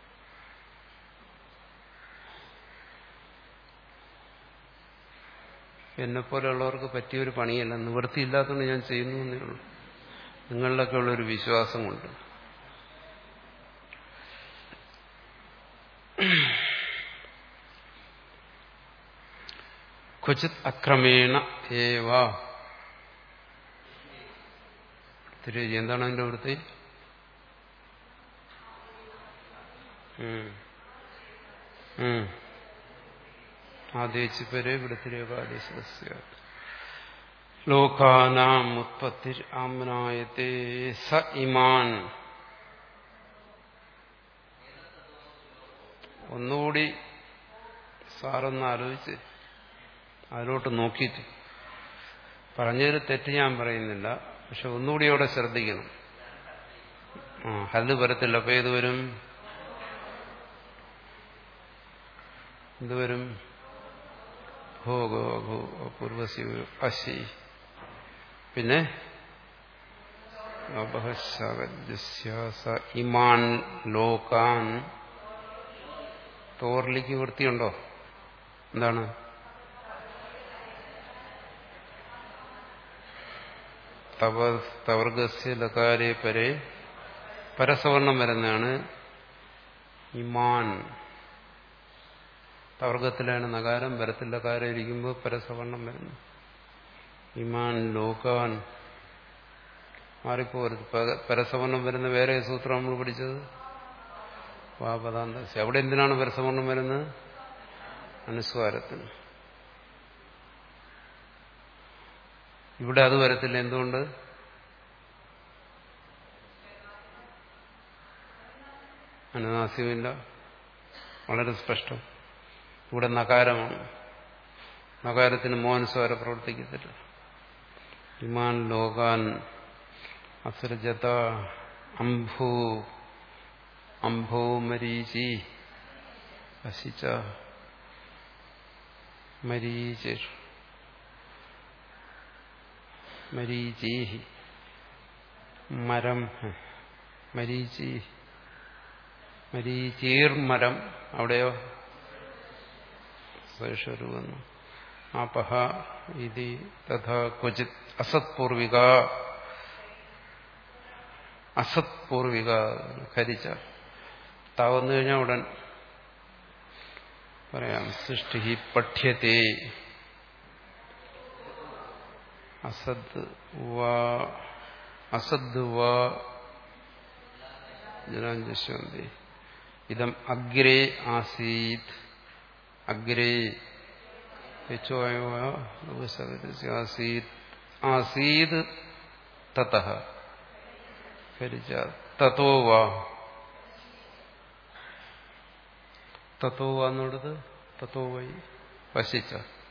എന്നെപ്പോലെയുള്ളവർക്ക് പറ്റിയൊരു പണിയല്ല നിവൃത്തിയില്ലാത്തതുകൊണ്ട് ഞാൻ ചെയ്യുന്നു എന്നേ ഉള്ളൂ നിങ്ങളിലൊക്കെ ഉള്ളൊരു വിശ്വാസം കൊണ്ട് ക്വചിത് അക്രമേണ ഏവ തിരുവി എന്താണ് അതിന്റെ വൃത്തി ആദേശിപ്പരെ വൃത്തിരേവാദേശ ലോകാനാം ഉത്പത്തി ആമനായത്തെ സ ഇമാൻ ഒന്നുകൂടി സാറൊന്ന് ആലോചിച്ച് അതിലോട്ട് നോക്കിയിട്ട് പറഞ്ഞൊരു തെറ്റ് ഞാൻ പറയുന്നില്ല പക്ഷെ ഒന്നുകൂടി അവിടെ ശ്രദ്ധിക്കണം ആ ഹല്ല് വരത്തില്ല അപ്പൊ ഏത് വരും എന്തുവരും ഭോഗോ ഭൂ പൂർവസി അശി പിന്നെ ഇമാൻ ലോകാൻ തോർലിക്ക് വൃത്തിയുണ്ടോ എന്താണ് തവർഗസ്യ ലകാരെ പരെ പരസവർണം വരുന്നതാണ് ഇമാൻ തവർഗത്തിലാണ് നകാരം പരത്തിൽ ലകാരം ഇരിക്കുമ്പോൾ പരസവർണം വരുന്നു ഇമാൻ ലോകാൻ മാറിപ്പോരുത് പരസവർണം വരുന്ന വേറെ സൂത്രം നമ്മൾ പഠിച്ചത് വാപദാന്ത അവിടെ എന്തിനാണ് പരസവർണം വരുന്നത് അനുസ്വാരത്തിന് ഇവിടെ അത് വരത്തില്ല എന്തുകൊണ്ട് അനുനാസ്യമില്ല വളരെ സ്പഷ്ടം ഇവിടെ നകാരമാണ് നകാരത്തിന് മോഹൻസ്വര പ്രവർത്തിക്കത്തില്ല ഇമാൻ ലോകാൻ അസൃജത അംഭൂ അംഭോ മരീചി അശിച്ച മരീചിർ മരീചി മരം മരീചി മരീചീർ മരം അവിടെയോ സ്വരൂപന്നു ആപഹ ഇതി തഥാ ക്വചിത് അസത്പൂർവിക അസത്പൂർവിക ഖരിച്ച താവന്നു കഴിഞ്ഞാൽ ഉടൻ പറയാം സൃഷ്ടി പഠ്യത്തെ അസദ് വാ അസദ് വാ ജനാഞ്ജസ്വന്തി ഇതം അഗ്രേ ആസീത് അഗ്രേ ആസീത് ആസീത് തത തത്തോ വാ തത്തോ വാ എന്നുള്ളത് തത്തോ വൈ വശിച്ച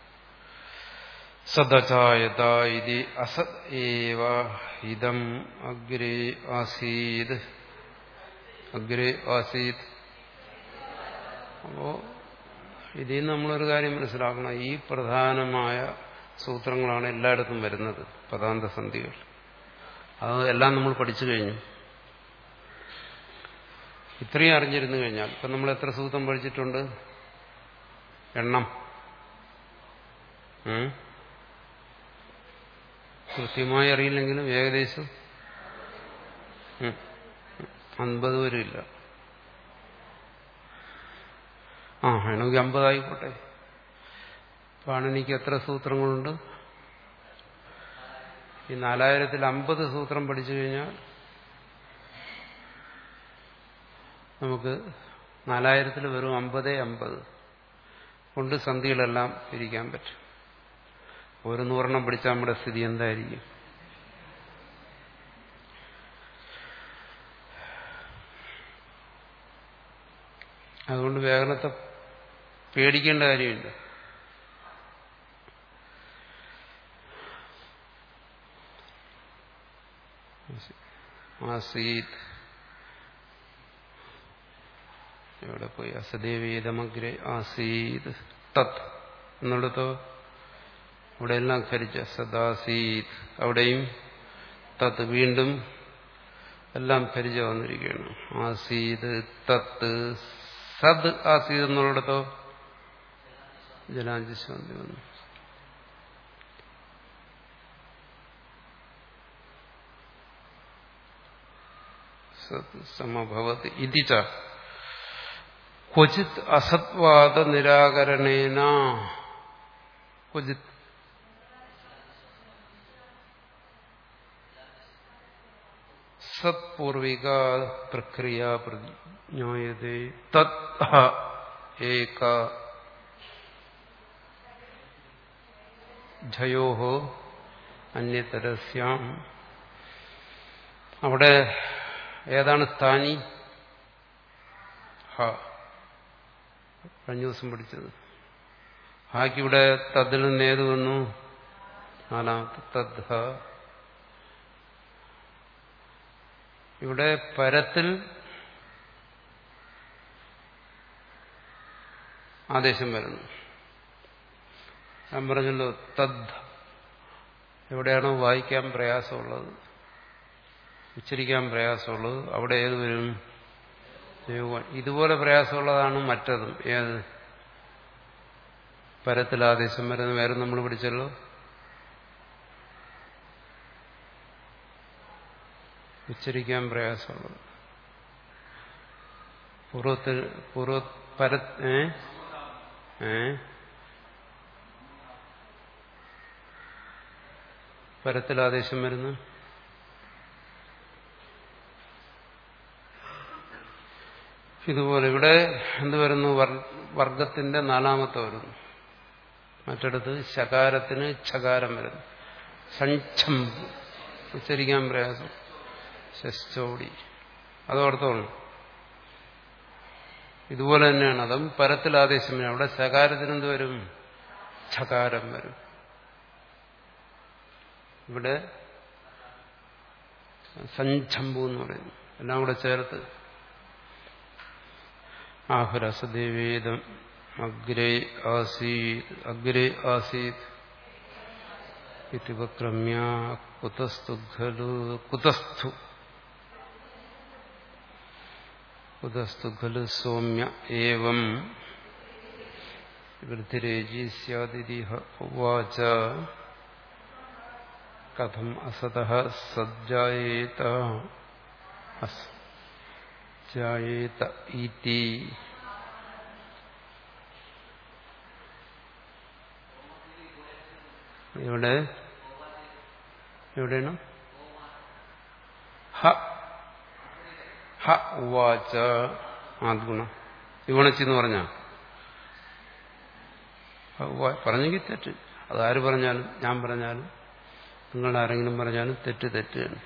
സദചായത ഇതി അസത് ഏവ ഇതം അഗ്രേ ആസീത് അഗ്രേ ആസീത് അപ്പോ ഇതിൽ നിന്ന് നമ്മളൊരു കാര്യം മനസ്സിലാക്കണം ഈ പ്രധാനമായ സൂത്രങ്ങളാണ് എല്ലായിടത്തും വരുന്നത് പദാന്ത സന്ധികൾ അത് എല്ലാം നമ്മൾ പഠിച്ചു കഴിഞ്ഞു ഇത്രയും അറിഞ്ഞിരുന്നു കഴിഞ്ഞാൽ ഇപ്പം നമ്മൾ എത്ര സൂത്രം പഠിച്ചിട്ടുണ്ട് എണ്ണം കൃത്യമായി അറിയില്ലെങ്കിലും ഏകദേശം അൻപത് വരും ഇല്ല ആ വേണമെങ്കിൽ അമ്പതായിക്കോട്ടെ പാണിനിക്ക് എത്ര സൂത്രങ്ങളുണ്ട് ഈ നാലായിരത്തിൽ അമ്പത് സൂത്രം പഠിച്ചു കഴിഞ്ഞാൽ നമുക്ക് നാലായിരത്തിൽ വെറും അമ്പതേ അമ്പത് കൊണ്ട് സന്ധികളെല്ലാം പിരിക്കാൻ പറ്റും ഒരു നൂറെണ്ണം പിടിച്ചാൽ നമ്മുടെ സ്ഥിതി എന്തായിരിക്കും അതുകൊണ്ട് വ്യാകരണത്തെ പേടിക്കേണ്ട കാര്യമില്ല ആസീത് എവിടെ പോയി അസദേവേദമഗ്രേ ആസീത് തത് എന്നുള്ളതോ അവിടെ എല്ലാം ഖരിച്ച സദാസീത് അവിടെയും തത് വീണ്ടും എല്ലാം ഖരിച്ച വന്നിരിക്കുകയാണ് ആസീത് തത്ത് സദ് ആസീത് എന്നുള്ളിടത്തോ ജലാഞ്ജസ്വന്തി വന്നു സത് സമഭവത് ഇതി ച ക്വചിത് അസത്വാദ നിരാകരണേന ക്വചിത് സത്പൂർവിക പ്രക്രിയ പ്രതിജ്ഞായതേ തത് ഏക ഝയോ അന്യതരസ്യാം അവിടെ ഏതാണ് സ്ഥാനി ഹ കഴിഞ്ഞ ദിവസം പഠിച്ചത് ഹാക്ക് ഇവിടെ തതിൽ നിന്ന് ഏത് വന്നു നാലാമത്തെ തദ് ഹ ഇവിടെ പരത്തിൽ ആദേശം വരുന്നു ഞാൻ പറഞ്ഞല്ലോ തദ് എവിടെയാണോ വായിക്കാൻ പ്രയാസമുള്ളത് ഉച്ചരിക്കാൻ പ്രയാസമുള്ളത് അവിടെ ഏത് വരും ഇതുപോലെ പ്രയാസമുള്ളതാണ് മറ്റതും ഏത് പരത്തിൽ ആദേശം വരുന്ന വേറെ നമ്മൾ പഠിച്ചല്ലോ ഉച്ചരിക്കാൻ പ്രയാസമുള്ളത് പൂർവത്തിൽ പൂർവ പര ഏ ഏ പരത്തിൽ ആദേശം വരുന്നു ഇതുപോലെ ഇവിടെ എന്ത് വരുന്നു വർഗത്തിന്റെ നാലാമത്തെ വരുന്നു മറ്റിടത്ത് ശകാരത്തിന് ഛകാരം വരുന്നു സഞ്ചം ഉച്ചരിക്കാൻ പ്രയാസം ശസ്റ്റോടി അതോർത്തോളൂ ഇതുപോലെ തന്നെയാണ് അതും പരത്തിൽ ആദേശം വരും അവിടെ ശകാരത്തിന് എന്ത് വരും ഛകാരം വരും ഇവിടെ സഞ്ചമ്പു എന്ന് പറയുന്നു എല്ലാം കൂടെ ചേർത്ത് ആഹുരസദേവേദം അഗ്രേ ആസീത് അഗ്രേ ആസീത് ഇതുപക്രമ്യ കുതസ്തു ഖലു കുതസ്ഥു കുതസ്തു ഖലു സൗമ്യ ഏവം വൃദ്ധിരേജി സ്യാദിതി ഉവാച കഥം അസത സജ്ജായേത ജായേത ഇതി ഇവിടെ എവിടെയാണ് ഹ ഹ ഉവാച ആദ്ഗുണം യുവണച്ചെന്ന് പറഞ്ഞ പറഞ്ഞെങ്കിൽ തെറ്റ് അതാര് പറഞ്ഞാലും ഞാൻ പറഞ്ഞാലും നിങ്ങൾ ആരെങ്കിലും പറഞ്ഞാലും തെറ്റ് തെറ്റാണ്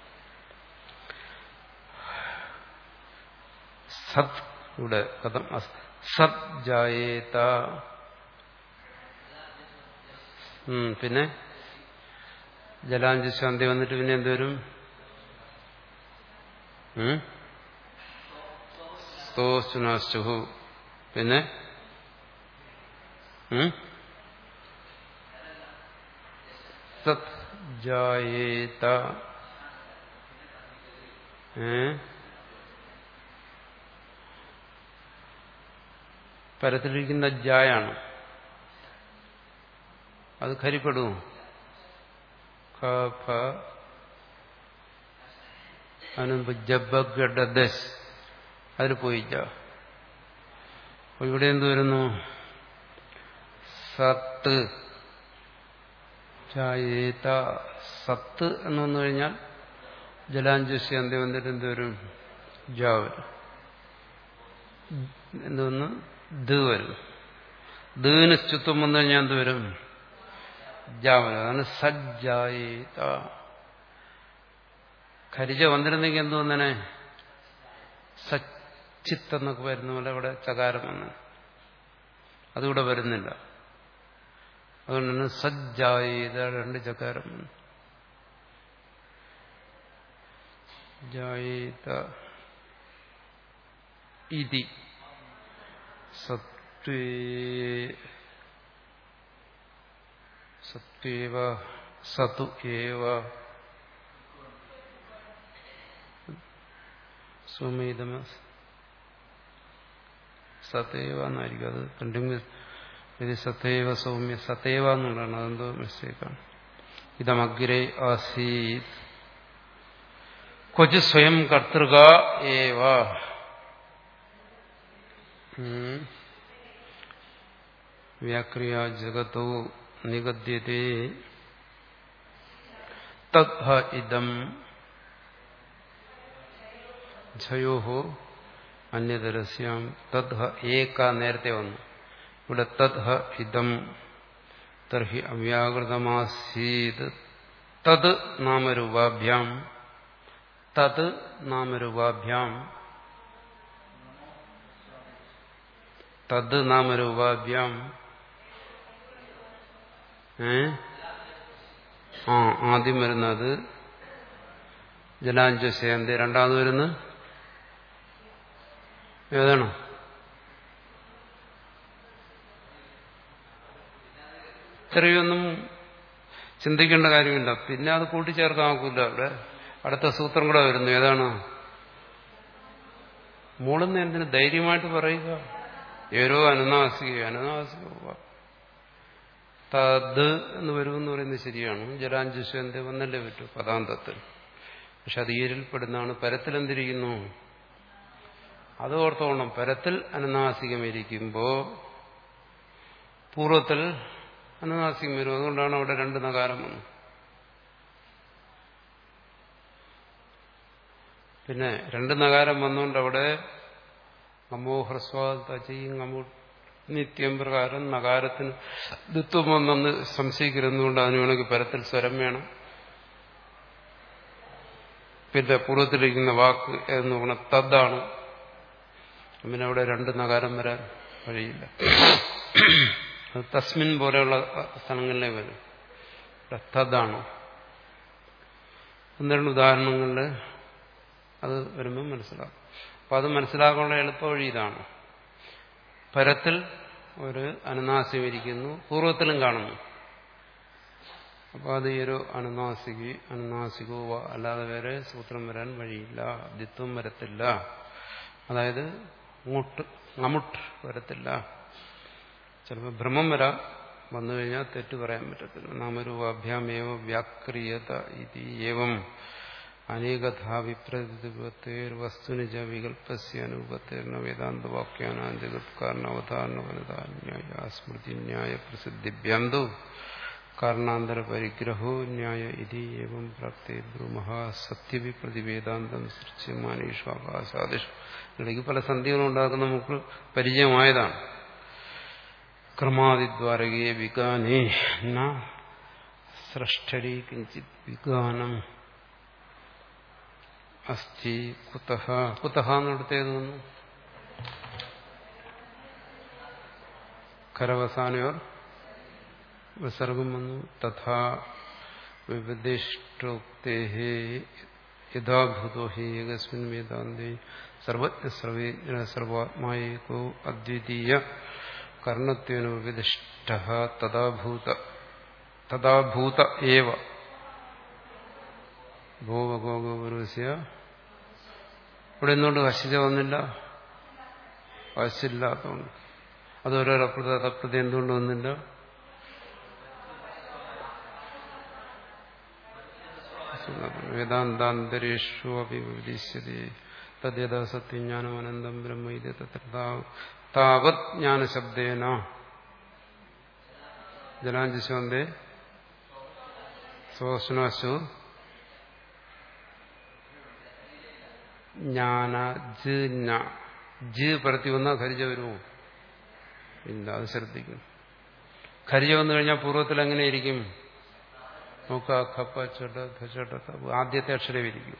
സത് ഇവിടെ കഥം സത് ജായേത പിന്നെ ജലാഞ്ജശാന്തി വന്നിട്ട് പിന്നെ എന്തോരും സ്തോസ്റ്റുനാസ്റ്റുഹു പിന്നെ സത് ജായേത പരത്തിലിരിക്കുന്ന ജായാണ് അത് ഖരിപ്പെടുമോ ഖ ഫ അതിനുമ്പ് ജബ്ബഗഡസ് അതിൽ പോയിച്ച അപ്പൊ ഇവിടെ എന്ത് വരുന്നു സത്ത് ചായേത സത്ത് എന്ന് വന്നു കഴിഞ്ഞാൽ ജലാഞ്ജുഷി അന്ത്യം വന്നിട്ട് എന്തുവരും ജാ വരും എന്തോന്ന് ദ് വരും ദീന് സ്തുത്വം വന്നു കഴിഞ്ഞാൽ എന്ത് വരും ജാ വരും അതാണ് സജ്ജായേത ഖരിജ വന്നിരുന്നെങ്കിൽ എന്തു വന്നനെ സച്ചിത്ത് എന്നൊക്കെ വരുന്ന പോലെ ഇവിടെ ചകാരം വന്ന് അതിവിടെ വരുന്നില്ല അതുകൊണ്ടാണ് സജ്ജായേത രണ്ട് ചകാരം വന്നു ജായേത ഇതി സത്വേ സത്വേവ സതു ഏവ സുമേതമ സതേവ എന്നായിരിക്കും അത് കണ്ടിന്യൂസ് ഇത് സതേവ സൗമ്യ സതേവ എന്നുള്ളതാണ് അതെന്തോ മിസ്റ്റേക്കാണ് ഇതമഗ്രേ ആസീത് ക്വച് സ്വയം കർത്തൃക ഏവ വ്യാക്രിയ ജഗത്തോ നിഗദ്യത്തെ തദ്ഹ ഇതം ഝയോ അന്യതരസ്യാം തദ്ഹ ഏക നേരത്തെ വന്നു ഇവിടെ തദ്ഹ ഇതം തർഹി അവ്യാകൃതമാസീത് തത് നാമരൂപാഭ്യാം തത് നാമരൂപാഭ്യാം തത് നാമരൂപാഭ്യാം ഏ ആ ആദ്യം വരുന്നത് ജലാഞ്ജസേന്തി രണ്ടാമത് വരുന്നത് ഏതാണ് ഇത്രയൊന്നും ചിന്തിക്കേണ്ട കാര്യമില്ല പിന്നെ അത് കൂട്ടിച്ചേർക്കാൻ നോക്കില്ല അവിടെ അടുത്ത സൂത്രം കൂടെ വരുന്നു ഏതാണ് മൂളെന്ന് എന്തിനു ധൈര്യമായിട്ട് പറയുക ഏരോ അനുനാസിക അനുനാസിക തത് എന്ന് വരുമെന്ന് പറയുന്നത് ശരിയാണ് ജലാഞ്ജുഷന്റെ വന്നല്ലേ പറ്റൂ പദാന്തത്തിൽ പക്ഷെ അത് ഈരിൽപ്പെടുന്നതാണ് പരത്തിൽ എന്തിരിക്കുന്നു അത് ഓർത്തോണം പരത്തിൽ അനുനാസികമിരിക്കുമ്പോ പൂർവ്വത്തിൽ അനുനാസികം വരും അതുകൊണ്ടാണ് അവിടെ രണ്ട് നകാരം വന്നത് പിന്നെ രണ്ട് നകാരം വന്നുകൊണ്ട് അവിടെ അമോ ഹ്രസ്വാദയും അമോ നിത്യം പ്രകാരം നകാരത്തിന് ദിത്വം വന്നെന്ന് സംശയിക്കരുന്നുകൊണ്ട് അതിന് വേണമെങ്കിൽ പരത്തിൽ സ്വരം വേണം പിന്നെ പൂർവ്വത്തിലിരിക്കുന്ന വാക്ക് എന്ന് പറഞ്ഞ തദ്ദാണ് പിന്നെ അവിടെ രണ്ട് നകാരം വരാൻ വഴിയില്ല അത് തസ്മിൻ പോലെയുള്ള സ്ഥലങ്ങളിലേ വരും തദ്ദാണ് ഒന്ന് രണ്ട് ഉദാഹരണങ്ങളിൽ അത് വരുമ്പോൾ മനസ്സിലാക്കും അപ്പൊ അത് മനസ്സിലാക്കാനുള്ള എളുപ്പ വഴി ഇതാണ് പരത്തിൽ ഒരു അനുനാസ്യം ഇരിക്കുന്നു പൂർവ്വത്തിലും കാണുന്നു അപ്പൊ അത് ഈ ഒരു അനുനാസികി അനുനാസികോ അല്ലാതെ വേറെ സൂത്രം വരാൻ വഴിയില്ല ദിത്വം വരത്തില്ല അതായത് മുട്ട് ngമുട്ട് വരത്തില്ല ചിലപ്പോൾ ഭ്രമം വരാം വന്നു കഴിഞ്ഞാൽ തെറ്റ് പറയാൻ പറ്റത്തില്ല നാമരൂപാഭ്യാമേവ വ്യാക്രിയത ഇതി ഏവം അനേകഥാ വിപ്രതിപത്തേർ വസ്തുനിജ വികല്പസ്യ അനുപത്തേർണ വേദാന്തവാക്യാനാന്തികത്കാരണവതാരണവനതാന്യായ സ്മൃതി ന്യായ പ്രസിദ്ധിഭ്യാന്തോ കാരണാന്തര പരിഗ്രഹോ ന്യായ ഇതി ഏവം പ്രാപ്തി ബ്രൂമഹ സത്യവിപ്രതിവേദാന്തം സൃച്യമാനേഷു ആകാശാദിഷു ഇടയ്ക്ക് പല സന്ധികളും ഉണ്ടാക്കുന്ന നമുക്ക് പരിചയമായതാണ് ക്രമാതിദ്വാരകേ വികാനേ ന സൃഷ്ടടി കിഞ്ചിത് വികാനം അസ്ഥി കുതഹ കുതഹ എന്നിടത്തേത് വന്നു കരവസാനയോർ വിസർഗം വന്നു തഥാ വിവദിഷ്ടോക്തേ യഥാഭൂതോ ഹി ഏകസ്മിൻ വേദാന്തേ സർവജ്ഞ സർവേജ്ഞ സർവാത്മായേകോ അദ്വിതീയ കർണത്വേന വിവദിഷ്ട തഥാഭൂത തഥാഭൂത ഏവ ഭൂവഗോഗോപുരുസ്യ ഇവിടെ എന്തുകൊണ്ട് വശിച്ച വന്നില്ല വശില്ലാത്തതുകൊണ്ട് അത് ഓരോരോ അപ്രത തപ്രത എന്തുകൊണ്ട് വന്നില്ല വേദാന്താന്തരേഷു അഭിവിദിശ്യതി തദ്യഥാ സത്യജ്ഞാനം അനന്തം ബ്രഹ്മ ഇത് തത്ര താവത് ജ്ഞാനശബ്ദേന ജലാഞ്ജശോന്തേ സ്വശ്നാശു ജ്ഞാന ജ് ജ് പരത്തി വന്നാൽ ഖരിജ വരുമോ ഇല്ല അത് ശ്രദ്ധിക്കും ഖരിജ വന്നു കഴിഞ്ഞാൽ പൂർവ്വത്തിൽ എങ്ങനെയിരിക്കും നോക്ക ഖപ്പ ചൊട്ട ഖച്ചോട്ട ആദ്യത്തെ അക്ഷരം ഇരിക്കും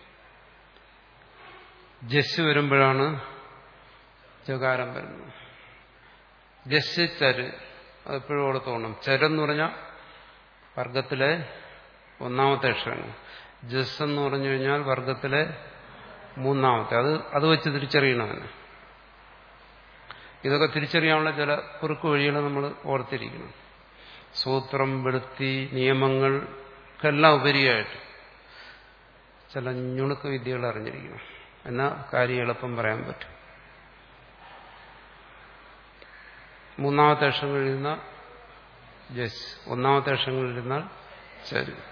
ജസ് വരുമ്പോഴാണ് ജകാരം വരുന്നത് ജസ് ചര് അതെപ്പോഴും അവിടെ തോന്നണം ചരെന്ന് പറഞ്ഞാൽ വർഗത്തിലെ ഒന്നാമത്തെ അക്ഷരങ്ങൾ ജസ് എന്ന് പറഞ്ഞു കഴിഞ്ഞാൽ വർഗത്തിലെ മൂന്നാമത്തെ അത് അത് വെച്ച് തിരിച്ചറിയണം അതിന് ഇതൊക്കെ തിരിച്ചറിയാനുള്ള ചില കുറുക്കു വഴികൾ നമ്മൾ ഓർത്തിരിക്കണം സൂത്രം വെളുത്തി നിയമങ്ങൾക്കെല്ലാം ഉപരിയായിട്ട് ചില ഞുണുക്ക് വിദ്യകൾ അറിഞ്ഞിരിക്കണം എന്നാൽ കാര്യം എളുപ്പം പറയാൻ പറ്റും മൂന്നാമത്തെ അക്ഷരങ്ങളിൽ ഇരുന്നാൽ ജസ് ഒന്നാമത്തെ അക്ഷരങ്ങളിൽ ഇരുന്നാൽ ചരു